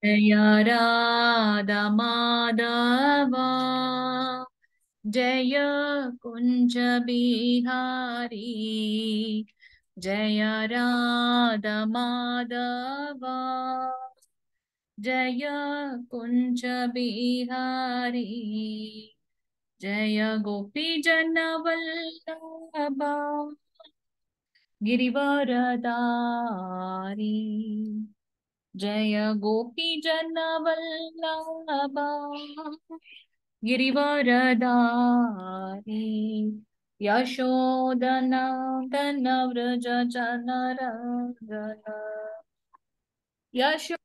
जय राधा माधवा जय कुञ्ज बिहारी जय राधा माधवा जय कुञ्ज बिहारी जय गोपी जनवल्लभा गिरिवरदारी जय गोपी जनवल्लभा गिरिवरदारी यशोदनन्दन व्रज जनरञ्जन यशो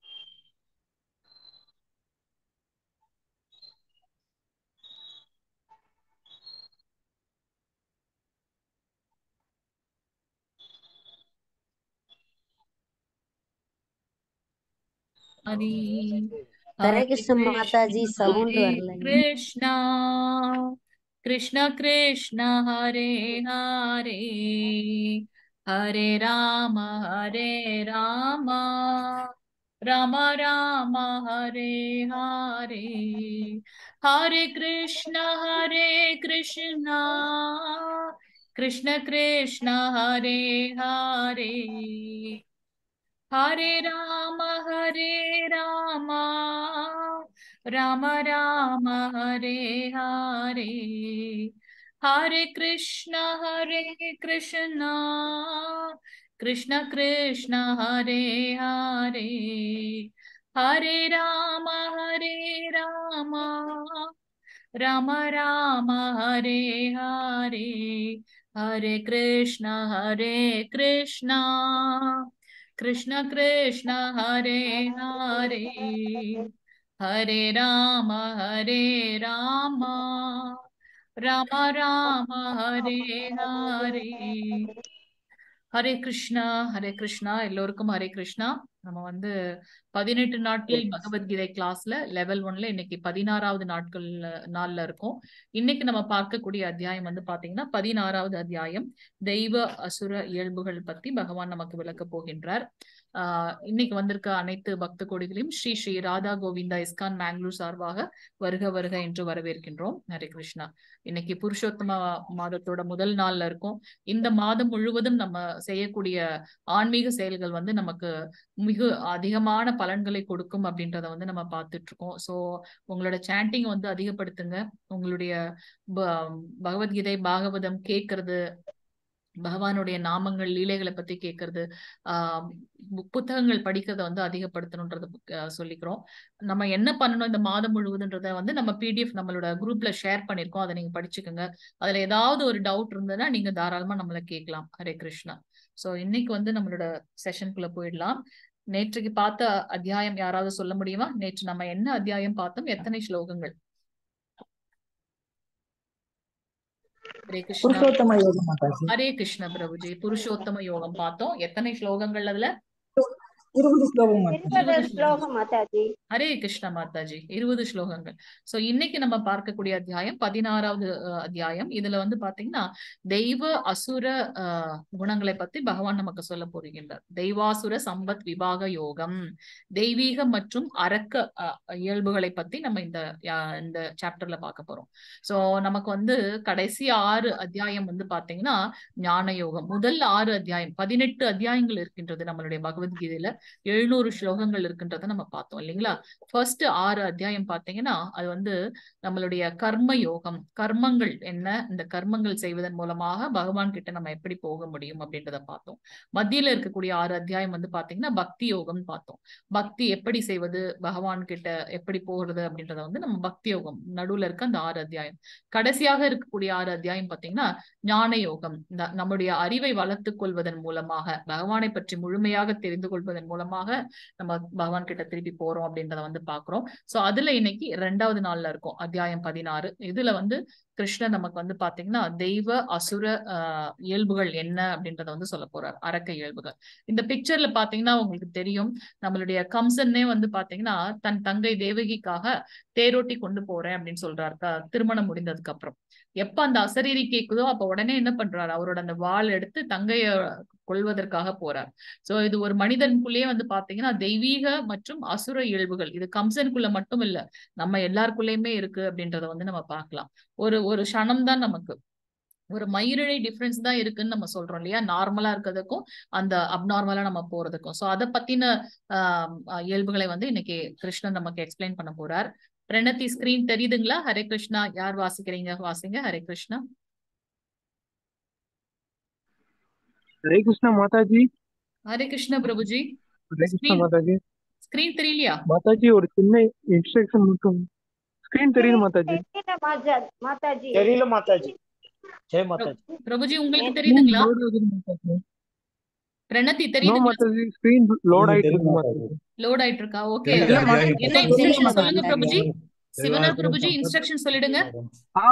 हरि हरे हरे कृष्ण माता जी कृष्ण साउंड हरे வரல कृष्ण कृष्ण कृष्ण हरे हरे हरे राम हरे राम राम राम हरे हरे हरे कृष्ण हरे कृष्ण कृष्ण कृष्ण हरे हरे हरे राम हरे राम राम राम हरे हरे हरे कृष्ण हरे कृष्ण कृष्ण कृष्ण हरे हरे हरे राम हरे राम राम राम हरे हरे हरे कृष्ण हरे कृष्ण कृष्ण कृष्ण हरे हरे हरे राम हरे राम राम राम हरे हरे ஹரே கிருஷ்ணா ஹரே கிருஷ்ணா எல்லோருக்கும் ஹரே கிருஷ்ணா நம்ம வந்து பதினெட்டு நாட்கள் பகவத்கீதை கிளாஸ்ல லெவல் ஒன்ல இன்னைக்கு பதினாறாவது நாட்கள் நாள்ல இருக்கோம் இன்னைக்கு நம்ம பார்க்கக்கூடிய அத்தியாயம் வந்து பாத்தீங்கன்னா பதினாறாவது அத்தியாயம் தெய்வ அசுர இயல்புகள் பத்தி பகவான் நமக்கு விளக்க போகின்றார் ஆஹ் இன்னைக்கு வந்திருக்க அனைத்து பக்த கோடிகளையும் ஸ்ரீ ஸ்ரீ ராதா கோவிந்தா இஸ்கான் மேங்களூர் சார்பாக வருக வருக என்று வரவேற்கின்றோம் ஹரே கிருஷ்ணா இன்னைக்கு புருஷோத்தம மாதத்தோட முதல் நாள்ல இருக்கும் இந்த மாதம் முழுவதும் நம்ம செய்யக்கூடிய ஆன்மீக செயல்கள் வந்து நமக்கு மிக அதிகமான பலன்களை கொடுக்கும் அப்படின்றத வந்து நம்ம பார்த்துட்டு இருக்கோம் ஸோ உங்களோட சாண்டிங் வந்து அதிகப்படுத்துங்க உங்களுடைய பகவத்கீதை பாகவதம் கேட்கறது பகவானுடைய நாமங்கள் லீலைகளை பத்தி கேட்கறது ஆஹ் புத்தகங்கள் படிக்கிறத வந்து அதிகப்படுத்தணுன்றத சொல்லிக்கிறோம் நம்ம என்ன பண்ணணும் இந்த மாதம் முழுவதுன்றத வந்து நம்ம பிடிஎஃப் நம்மளோட குரூப்ல ஷேர் பண்ணிருக்கோம் அதை நீங்க படிச்சுக்கோங்க அதுல ஏதாவது ஒரு டவுட் இருந்ததுன்னா நீங்க தாராளமா நம்மள கேட்கலாம் ஹரே கிருஷ்ணா சோ இன்னைக்கு வந்து நம்மளோட செஷனுக்குள்ள போயிடலாம் நேற்றுக்கு பார்த்த அத்தியாயம் யாராவது சொல்ல முடியுமா நேற்று நம்ம என்ன அத்தியாயம் பார்த்தோம் எத்தனை ஸ்லோகங்கள் ஹரே கிருஷ்ணா புருஷோத்தம யோகம் மாதாஜி ஹரே கிருஷ்ண பிரபுஜி புருஷோத்தம யோகம் பார்த்தோம் எத்தனை ஸ்லோகங்கள் அதுல இருபது ஸ்லோகம் மாதாஜி இருபது இருபது ஸ்லோகம் ஸ்லோகம் மாதாஜி ஹரே கிருஷ்ண மாதாஜி இருபது ஸ்லோகங்கள் சோ இன்னைக்கு நம்ம பார்க்கக்கூடிய அத்தியாயம் பதினாறாவது அஹ், அத்தியாயம் இதுல வந்து பாத்தீங்கன்னா தெய்வ அசுர அஹ், குணங்களை பத்தி பகவான் நமக்கு சொல்ல போகின்றார் தெய்வாசுர சம்பத் விபாக யோகம் தெய்வீக மற்றும் அரக்க அஹ், இயல்புகளை பத்தி நம்ம இந்த யா- இந்த சாப்டர்ல பார்க்க போறோம் சோ நமக்கு வந்து கடைசி ஆறு அத்தியாயம் வந்து பாத்தீங்கன்னா ஞான யோகம் முதல் ஆறு அத்தியாயம் பதினெட்டு அத்தியாயங்கள் இருக்கின்றது நம்மளுடைய பகவத்கீதையில எழுநூறு ஸ்லோகங்கள் இருக்கின்றத நம்ம பார்த்தோம் இல்லைங்களா ஃபர்ஸ்ட் ஆறு அத்தியாயம் பார்த்தீங்கன்னா அது வந்து நம்மளுடைய கர்ம யோகம் கர்மங்கள் என்ன இந்த கர்மங்கள் செய்வதன் மூலமாக பகவான் கிட்ட நம்ம எப்படி போக முடியும் அப்படின்றத பார்த்தோம் மத்தியில இருக்கக்கூடிய ஆறு அத்தியாயம் வந்து பாத்தீங்கன்னா பக்தி யோகம் பார்த்தோம் பக்தி எப்படி செய்வது பகவான் கிட்ட எப்படி போகிறது அப்படின்றத வந்து நம்ம பக்தி யோகம் நடுவுல இருக்க அந்த ஆறு அத்தியாயம் கடைசியாக இருக்கக்கூடிய ஆறு அத்தியாயம் பாத்தீங்கன்னா ஞான யோகம் இந்த நம்முடைய அறிவை வளர்த்துக் கொள்வதன் மூலமாக பகவானை பற்றி முழுமையாக தெரிந்து கொள்வதன் மூலமாக நம்ம பகவான் கிட்ட திருப்பி போறோம் அப்படின்றத வந்து பாக்குறோம் சோ அதுல இன்னைக்கு ரெண்டாவது நாள்ல இருக்கும் அத்தியாயம் பதினாறு இதுல வந்து கிருஷ்ணர் நமக்கு வந்து பாத்தீங்கன்னா தெய்வ அசுர ஆஹ் இயல்புகள் என்ன அப்படின்றத வந்து சொல்ல போறார் அரக்க இயல்புகள் இந்த பிக்சர்ல பாத்தீங்கன்னா உங்களுக்கு தெரியும் நம்மளுடைய கம்சன்னே வந்து பாத்தீங்கன்னா தன் தங்கை தேவகிக்காக தேரோட்டி கொண்டு போறேன் அப்படின்னு சொல்றாரு க- திருமணம் முடிந்ததுக்கு அப்புறம் எப்ப அந்த அசரீரி கேக்குதோ அப்ப உடனே என்ன பண்றாரு அவரோட அந்த வாள் எடுத்து தங்கைய கொல்வதற்காக போறார் சோ இது ஒரு மனிதனுக்குள்ளேயே வந்து பாத்தீங்கன்னா தெய்வீக மற்றும் அசுர இயல்புகள் இது கம்சனுக்குள்ள மட்டும் இல்ல நம்ம எல்லாருக்குள்ளயுமே இருக்கு அப்படின்றத வந்து நம்ம பார்க்கலாம் ஒரு ஒரு க்ஷணம் தான் நமக்கு ஒரு மயிரிழை டிஃபரன்ஸ் தான் இருக்குன்னு நம்ம சொல்றோம் இல்லையா நார்மலா இருக்கிறதுக்கும் அந்த அப்நார்மலா நம்ம போறதுக்கும் சோ அதை பத்தின ஆஹ் ஆஹ் இயல்புகளை வந்து இன்னைக்கு கிருஷ்ணன் நமக்கு எக்ஸ்பிளைன் பண்ண போறார் பிரணத்தி ஸ்கிரீன் தெரியுதுங்களா ஹரே கிருஷ்ணா யார் வாசிக்கிறீங்க வாசிங்க ஹரே கிருஷ்ணா हरे कृष्णा माता जी ஹரே கிருஷ்ண பிரபுஜி हरे कृष्णा ஸ்கிரீன் माता जी ஸ்கிரீன் தெரியலையா माता जी ஒரு சின்ன இன்ஸ்ட்ரக்ஷன் மட்டும் ஸ்கிரீன் தெரியுது மாதா ஜி தெரியல மாஜா மாதாஜி தெரியல மாதாஜி ஜெய் மாதாஜி பிரபுஜி உங்களுக்கு தெரியுதுங்களா லோட் ஆகுது மாதா ஜி பிரணத்தி நோ தெரியுதுங்களா மாதா ஜி ஸ்கிரீன் லோட் ம், ஆயிட்டு தெரியும் இருக்கு மாதா மாதா ஜி. ஜி லோட் ஆயிட்டு இருக்கா ஓகே தெரியும், இல்ல மாதா தெரியும். ஜி என்ன தெரியும் இன்ஸ்ட்ரக்ஷன் மாதா சொல்லுங்க ஜி. பிரபுஜி சிவனர் எல்லாருக்கும் பிரபுஜி சப்போர்ட் இன்ஸ்ட்ரக்ஷன் சொல்லிடுங்க ஆ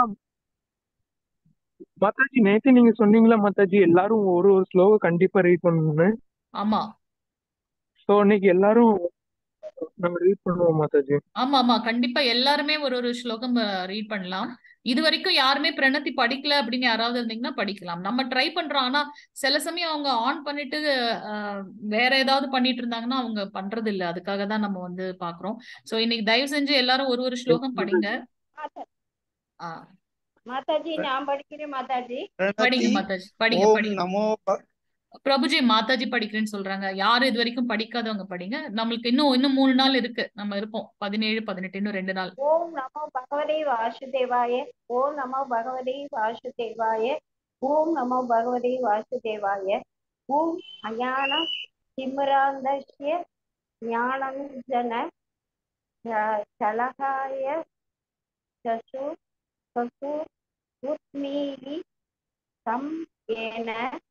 மாதா ஜி நேத்து நீங்க சொன்னீங்களா மாதா ஜி எல்லாரும் ஒரு ஒரு ஸ்லோக கண்டிப்பா ரீட் பண்ணணும்னு ஆமா சோ இன்னைக்கு எல்லாரும் நம்ம ரீட் பண்ணுவோம் மாதா ஜி ஆமா ஆமா கண்டிப்பா எல்லாருமே ஒரு ஒரு ஸ்லோகம் ரீட் பண்ணலாம் இது வரைக்கும் யாருமே பிரணத்தி படிக்கல அப்படின்னு யாராவது இருந்தீங்கன்னா படிக்கலாம் நம்ம ட்ரை பண்றோம் ஆனா சில சமயம் அவங்க ஆன் பண்ணிட்டு அஹ், வேற ஏதாவது பண்ணிட்டு இருந்தாங்கன்னா அவங்க பண்றது இல்ல அதுக்காக தான் நம்ம வந்து பாக்குறோம் சோ இன்னைக்கு தயவு செஞ்சு எல்லாரும் ஒரு ஒரு ஸ்லோகம் படிங்க ஆ, மாதாஜி நான் படிக்கிறேன் மாதாஜி படிங்க பிரணதி மாதாஜி படிங்க ஓம் படிங்க நமோ ப- பிரபுஜி மாதாஜி படிக்கிறேன்னு சொல்றாங்க யாரு இது வரைக்கும் படிக்காதவங்க படிங்க நம்மளுக்கு இன்னும் இன்னும் மூணு நாள் இருக்கு நம்ம இருப்போம் பதினேழு பதினெட்டு இன்னும் ரெண்டு நாள் ஓம் நமோ பகவதே வாசுதேவாய ஓம் நமோ பகவதே வாசுதேவாய ஓம் நமோ பகவதே வாசுதேவாய ஓம் அஞான திமிராந்தஸ்ய ஞானஞ்சன அஹ், சலகாய சசு சசு உத்மீலி தம் ஏன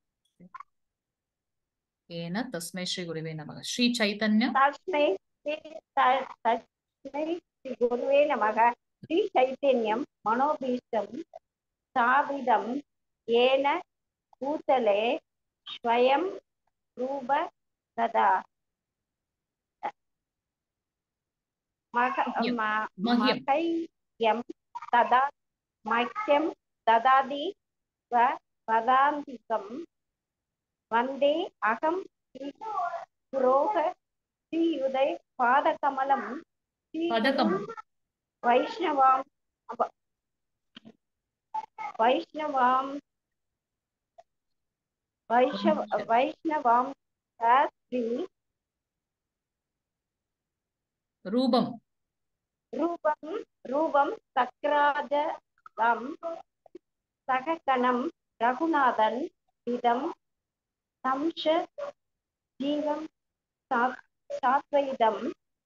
ஏன தஸ்மை ஸ்ரீ குருவே நமக ஸ்ரீ சைத்தன்யம் தஸ்மை ஸ்ரீ த- தஸ்மை ஸ்ரீ குருவே நமக ஸ்ரீ சைத்தன்யம் மனோபீஷ்டம் ஸ்தாபிதம் ஏன பூதலே ஸ்வயம் ரூப ததா மக மஹ்யம். ம- மஹ்யம். மகையம் ததா மஹ்யம் ததாதி வ பதாந்திகம் வந்தே அகம் ஸ்ரீ புரோக ஸ்ரீயுதய பாதகமலம் ஸ்ரீ பதகம் வைஷ்ணவாம் அவ- வைஷ்ணவாம் வைஷ்ணவ வைஷ்ணவாம் ஸ்ரீ ரூபம் ரூபம் ரூபம் சக்ராஜம் சககணம் ரகுநாதன் இதம் சம்ஷ ஜீவம் சாத்- சாத்வைதம்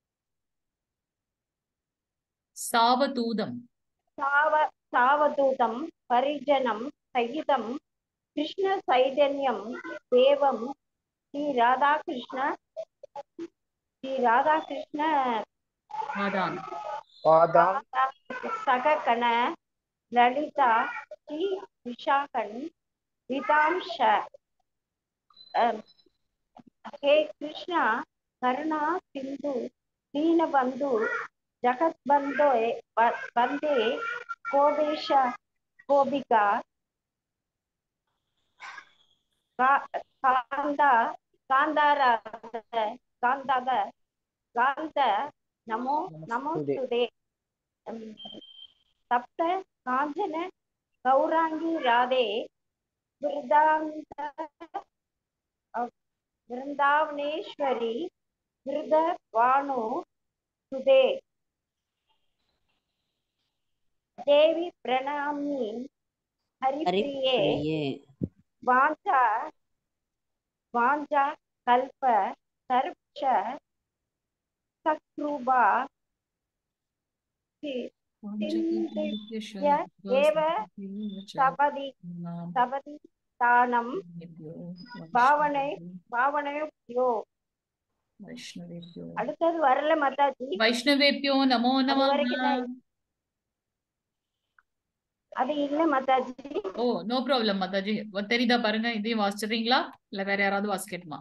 சாவதூதம் சாவ சாவதூதம் பரிஜனம் சகிதம் கிருஷ்ண சைதன்யம் தேவம் ஸ்ரீ ராதாகிருஷ்ண ஸ்ரீ ராதாகிருஷ்ண ஆதான் பாதாம் சககண லலிதா ஸ்ரீ விஷாகன் விதாம்ஷ அஹ், ஹே கிருஷ்ணா கருணா சிந்து தீனபந்து ஜகத்பந்தோ வந்தே கோபேஷ கோபிகா கா- காந்தா காந்தாராத காந்தாத காந்த நமோ நமோஸ்துதே உம், சப்த காஞ்சன கௌராங்கி ராதே விருதாந்த அஹ், விருந்தாவனேஸ்வரி விருத வாணு சுதே தேவி பிரணாமி ஹரிப்பிரியே ஹரிப்பிரியே வாஞ்சா வாஞ்சா கல்ப சர்ப்ஷ சக்ரூபா ஏவ சபதி சபதி தானம் பாவனை பாவனையோ வைஷ்ணவேபியோ அடுத்தது வரல மாதாஜி வைஷ்ணவேபியோ நமோ நம வரைக்கும் தான் அது இல்ல மாதாஜி ஓ நோ ப்ராப்ளம் மாதாஜி தெரியுதா பாருங்க இதையும் வாசிச்சிடுறீங்களா இல்ல வேற யாராவது வாசிக்கட்டுமா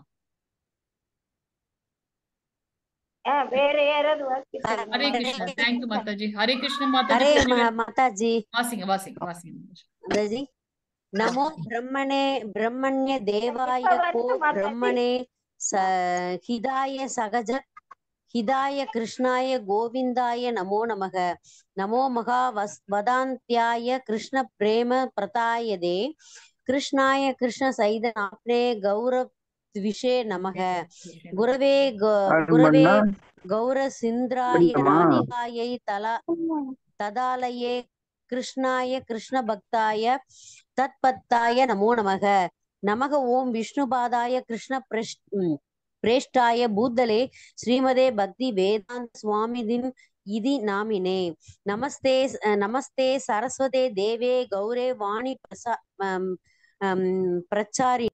ஆ, வேற யாராவது ஹரே வாசிக்கிறீங்களா கிருஷ்ணா தேங்க்யூ மாதாஜி ஹரே கிருஷ்ண हरे மாதாஜி म- माताजी வாசிங்க வாசிங்க வாசிங்க माताजी नमो ब्रह्मणे ब्रह्मण्य देवाय இப்ப को வருது மாதாஜி ब्रह्मणे स हिदाय सहज हिदाय कृष्णाय गोविन्दाय नमो नमः नमो महा वस् वदान्त्याय कृष्ण प्रेम प्रतायदे कृष्णाय कृष्ण सैदनाप्ने गौरव द्विषे नमः गुरवे ग- गुरवे गौरसिन्द्राय புரியுதா? राधिकायै तला तदालये कृष्णाय कृष्णभक्ताय तत्पत्ताय नमो नमः नमः ॐ विष्णुपादाय कृष्ण प्रेष्ठाय भूतले श्रीमदे भक्ति वेदान्त स्वामिदिन् इति नामिने नमस्ते नमस्ते सरस्वते देवे गौरे वाणि प्रसा अम्, अम्, प्रचारि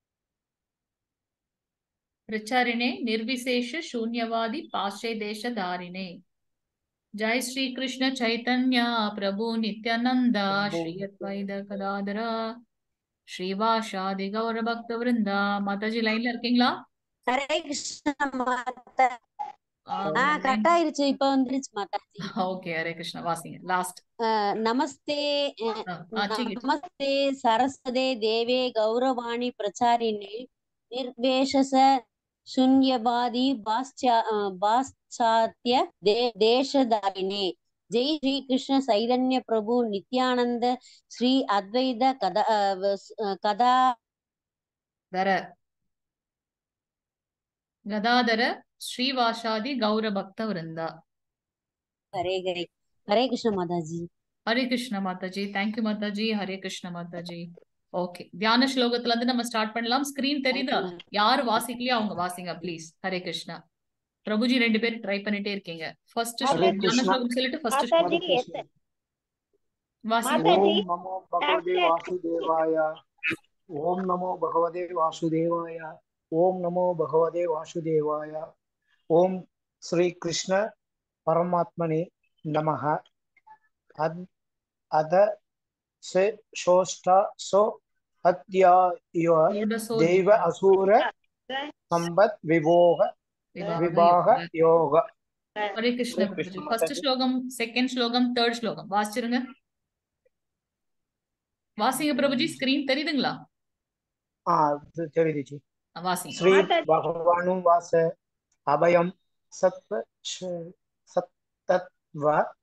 प्रचारिणे निर्विशेष शून्यवादी पाश्चे देश धारिणे जय श्री कृष्ण चैतन्य प्रभु नित्यानंद श्री अद्वैत गदाधर ஸ்ரீவாஷாதி கௌர பக்த விருந்தா மாதாஜி லைன்ல இருக்கீங்களா ஹரே கிருஷ்ண மாதா ஆ கட் ஆயிருச்சு இப்ப வந்துருச்சு மாதாஜி ஓகே ஹரே கிருஷ்ணா வாசிங்க லாஸ்ட் அஹ், நமஸ்தே அஹ், நமஸ்தே சரஸ்வதே தேவே கௌரவாணி பிரச்சாரிணே நிர்வேஷச शून्यवादी पाश्चा अ, पाश्चात्य दे, देशधारिणे जय श्री कृष्ण चैतन्य प्रभु नित्यानंद श्री अद्वैत कदा अ, वस- अ, कदा தர கதாதர ஸ்ரீவாஷாதி கௌர பக்த விருந்தா हरे हरे हरे कृष्ण माता जी ஹரே கிருஷ்ண மாதாஜி தேங்க்யூ மாதாஜி ஹரே கிருஷ்ண மாதாஜி ஓகே தியான ஸ்லோகத்துல இருந்து நம்ம ஸ்டார்ட் பண்ணலாம் ஸ்கிரீன் தெரியுதா யார் வாசிக்கலையோ அவங்க வாசிங்க ப்ளீஸ் ஹரே கிருஷ்ணா பிரபுஜி ரெண்டு பேரும் ட்ரை பண்ணிட்டே இருக்கீங்க ஃபர்ஸ்ட் ஹரே தியான கிருஷ்ணா. ஸ்லோகம் சொல்லிட்டு ஃபர்ஸ்ட் மாதாஜி எஸ் வாசிங்க மாதாஜி ஓம் நமோ பகவதே வாசுதேவாய ஓம் நமோ பகவதே வாசுதேவாய ஓம் நமோ பகவதே வாசுதேவாய ஓம் ஸ்ரீ கிருஷ்ண பரமாத்மனே நமः அத் அத से शोष्ठा सो अत्याय देव असुर संबत विभोग विभाग योग ஹரே கிருஷ்ண ஹரே கிருஷ்ண ஃபர்ஸ்ட் மாதாஜி. ஸ்லோகம் செகண்ட் ஸ்லோகம் தேர்ட் ஸ்லோகம் வாசிச்சிருங்க வாசிங்க பிரபுஜி ஸ்கிரீன் தெரியுதுங்களா हाँ चलिए जी ஆ, வாசிங்க श्री माताजी। भगवानु वास अभयम सत्व श- सत्तत्व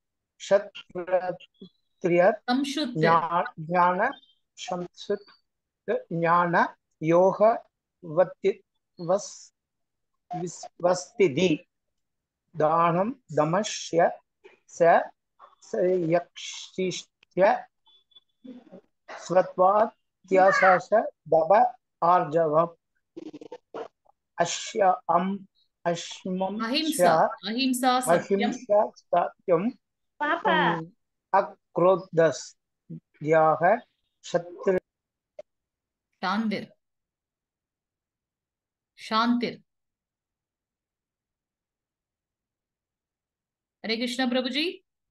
क्षत्रिय சம்ஷுத் ज्ञा- ज्ञान संस्कृत ज्ञान योग वत्ति वस विस- वस्तिधि दानं दमस्य स स यक्षिष्य स्वत्वात्याशास दब आर्जवम् अश्य अम् अश्मं அஹிம்சா அஹிம்சா சத்யம் अहिंसा सत्यं பாப்பா अक्रोधस् याः शत्रु சாந்திர் சாந்திர் हरे कृष्णा प्रभु जी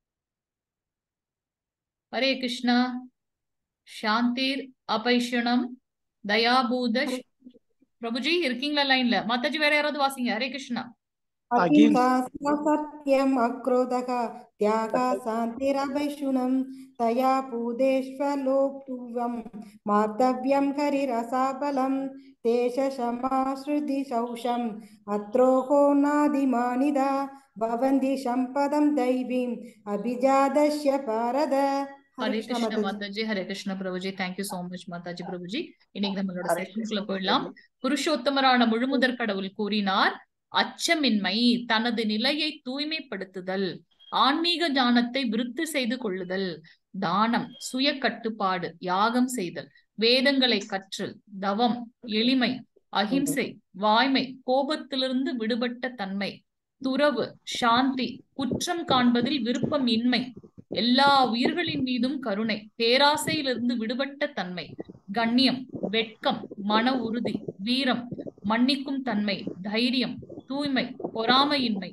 हरे कृष्णा शांतिर अपैஷணம் தயாபூத பிரபு ஜி இருக்கீங்களா லைன்ல மாதாஜி வேற யாராவது வாசிங்க ஹரே கிருஷ்ணா अहिंसा अहिंसा सत्यम् अक्रोधः त्यागः शान्तिरभैषुणं तया पूदेष्वलोक्तुवं मार्तव्यं हरिरसाबलं देशशमाश्रुति शौषम् अत्रोहो नादिमानिदा भवन्ति सम्पदं दैवीम् अभिजातस्य भारत ஹரே हरे कृष्ण கிருஷ்ண माताजी மாதாஜி ஹரே கிருஷ்ண பிரபுஜி தேங்க்யூ சோ மச் மாதாஜி பிரபுஜி இன்னைக்கு நம்மளோட हरे செஷனுக்குள்ள कृष्ण போயிடலாம் புருஷோத்தமரான முழுமுதற் கடவுள் கூறினார் அச்சமின்மை தனது நிலையை தூய்மைப்படுத்துதல் ஆன்மீக ஞானத்தை விருத்தி செய்து கொள்ளுதல் தானம் சுய கட்டுப்பாடு யாகம் செய்தல் வேதங்களை கற்றல் தவம் எளிமை அகிம்சை வாய்மை கோபத்திலிருந்து விடுபட்ட தன்மை துறவு சாந்தி குற்றம் காண்பதில் விருப்பம் இன்மை எல்லா உயிர்களின் மீதும் கருணை பேராசையிலிருந்து விடுபட்ட தன்மை கண்ணியம் வெட்கம் மன உறுதி வீரம் மன்னிக்கும் தன்மை தைரியம் தூய்மை பொறாமையின்மை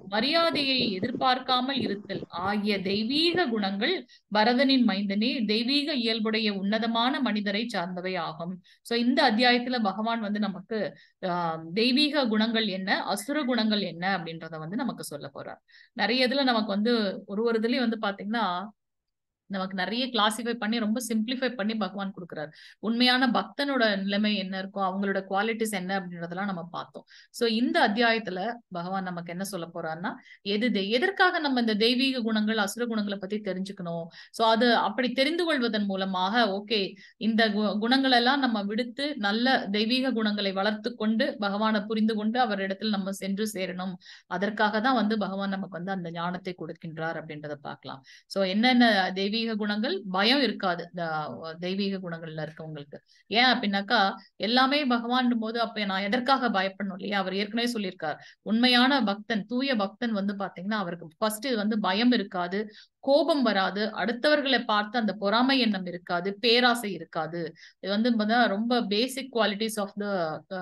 மரியாதையை எதிர்பார்க்காமல் இருத்தல் ஆகிய தெய்வீக குணங்கள் பரதனின் மைந்தனே தெய்வீக இயல்புடைய உன்னதமான மனிதரை சார்ந்தவை ஆகும் சோ இந்த அத்தியாயத்துல பகவான் வந்து நமக்கு ஆஹ் தெய்வீக குணங்கள் என்ன அசுர குணங்கள் என்ன அப்படின்றத வந்து நமக்கு சொல்ல போறார் நிறைய இதுல நமக்கு வந்து ஒரு ஒரு இதுலயும் வந்து பாத்தீங்கன்னா நமக்கு நிறைய கிளாசிஃபை பண்ணி ரொம்ப சிம்பிளிஃபை பண்ணி பகவான் கொடுக்குறாரு உண்மையான பக்தனோட நிலைமை என்ன இருக்கோ அவங்களோட குவாலிட்டிஸ் என்ன அப்படின்றதெல்லாம் நம்ம பார்த்தோம் சோ இந்த அத்தியாயத்துல பகவான் நமக்கு என்ன சொல்ல போறாருன்னா எது தெ- எதற்காக நம்ம இந்த தெய்வீக குணங்கள் அசுர குணங்களை பத்தி தெரிஞ்சுக்கணும் சோ அது அப்படி தெரிந்து கொள்வதன் மூலமாக ஓகே இந்த கு- குணங்கள் எல்லாம் நம்ம விடுத்து நல்ல தெய்வீக குணங்களை வளர்த்து கொண்டு பகவானை புரிந்து கொண்டு அவரிடத்தில் நம்ம சென்று சேரணும் அதற்காக தான் வந்து பகவான் நமக்கு வந்து அந்த ஞானத்தை கொடுக்கின்றார் அப்படின்றத பார்க்கலாம் சோ என்னென்ன தெய்வீக குணங்கள் பயம் இருக்காது இந்த தெய்வீக குணங்கள்ல இருக்கவங்களுக்கு ஏன் அப்படின்னாக்கா எல்லாமே பகவான் போது அப்ப நான் எதற்காக பயப்படணும் இல்லையா அவர் ஏற்கனவே சொல்லியிருக்கார் உண்மையான பக்தன் தூய பக்தன் வந்து பாத்தீங்கன்னா அவருக்கு ஃபர்ஸ்ட் வந்து பயம் இருக்காது கோபம் வராது அடுத்தவர்களை பார்த்து அந்த பொறாமை எண்ணம் இருக்காது பேராசை இருக்காது இது வந்து பார்த்தா ரொம்ப basic qualities of the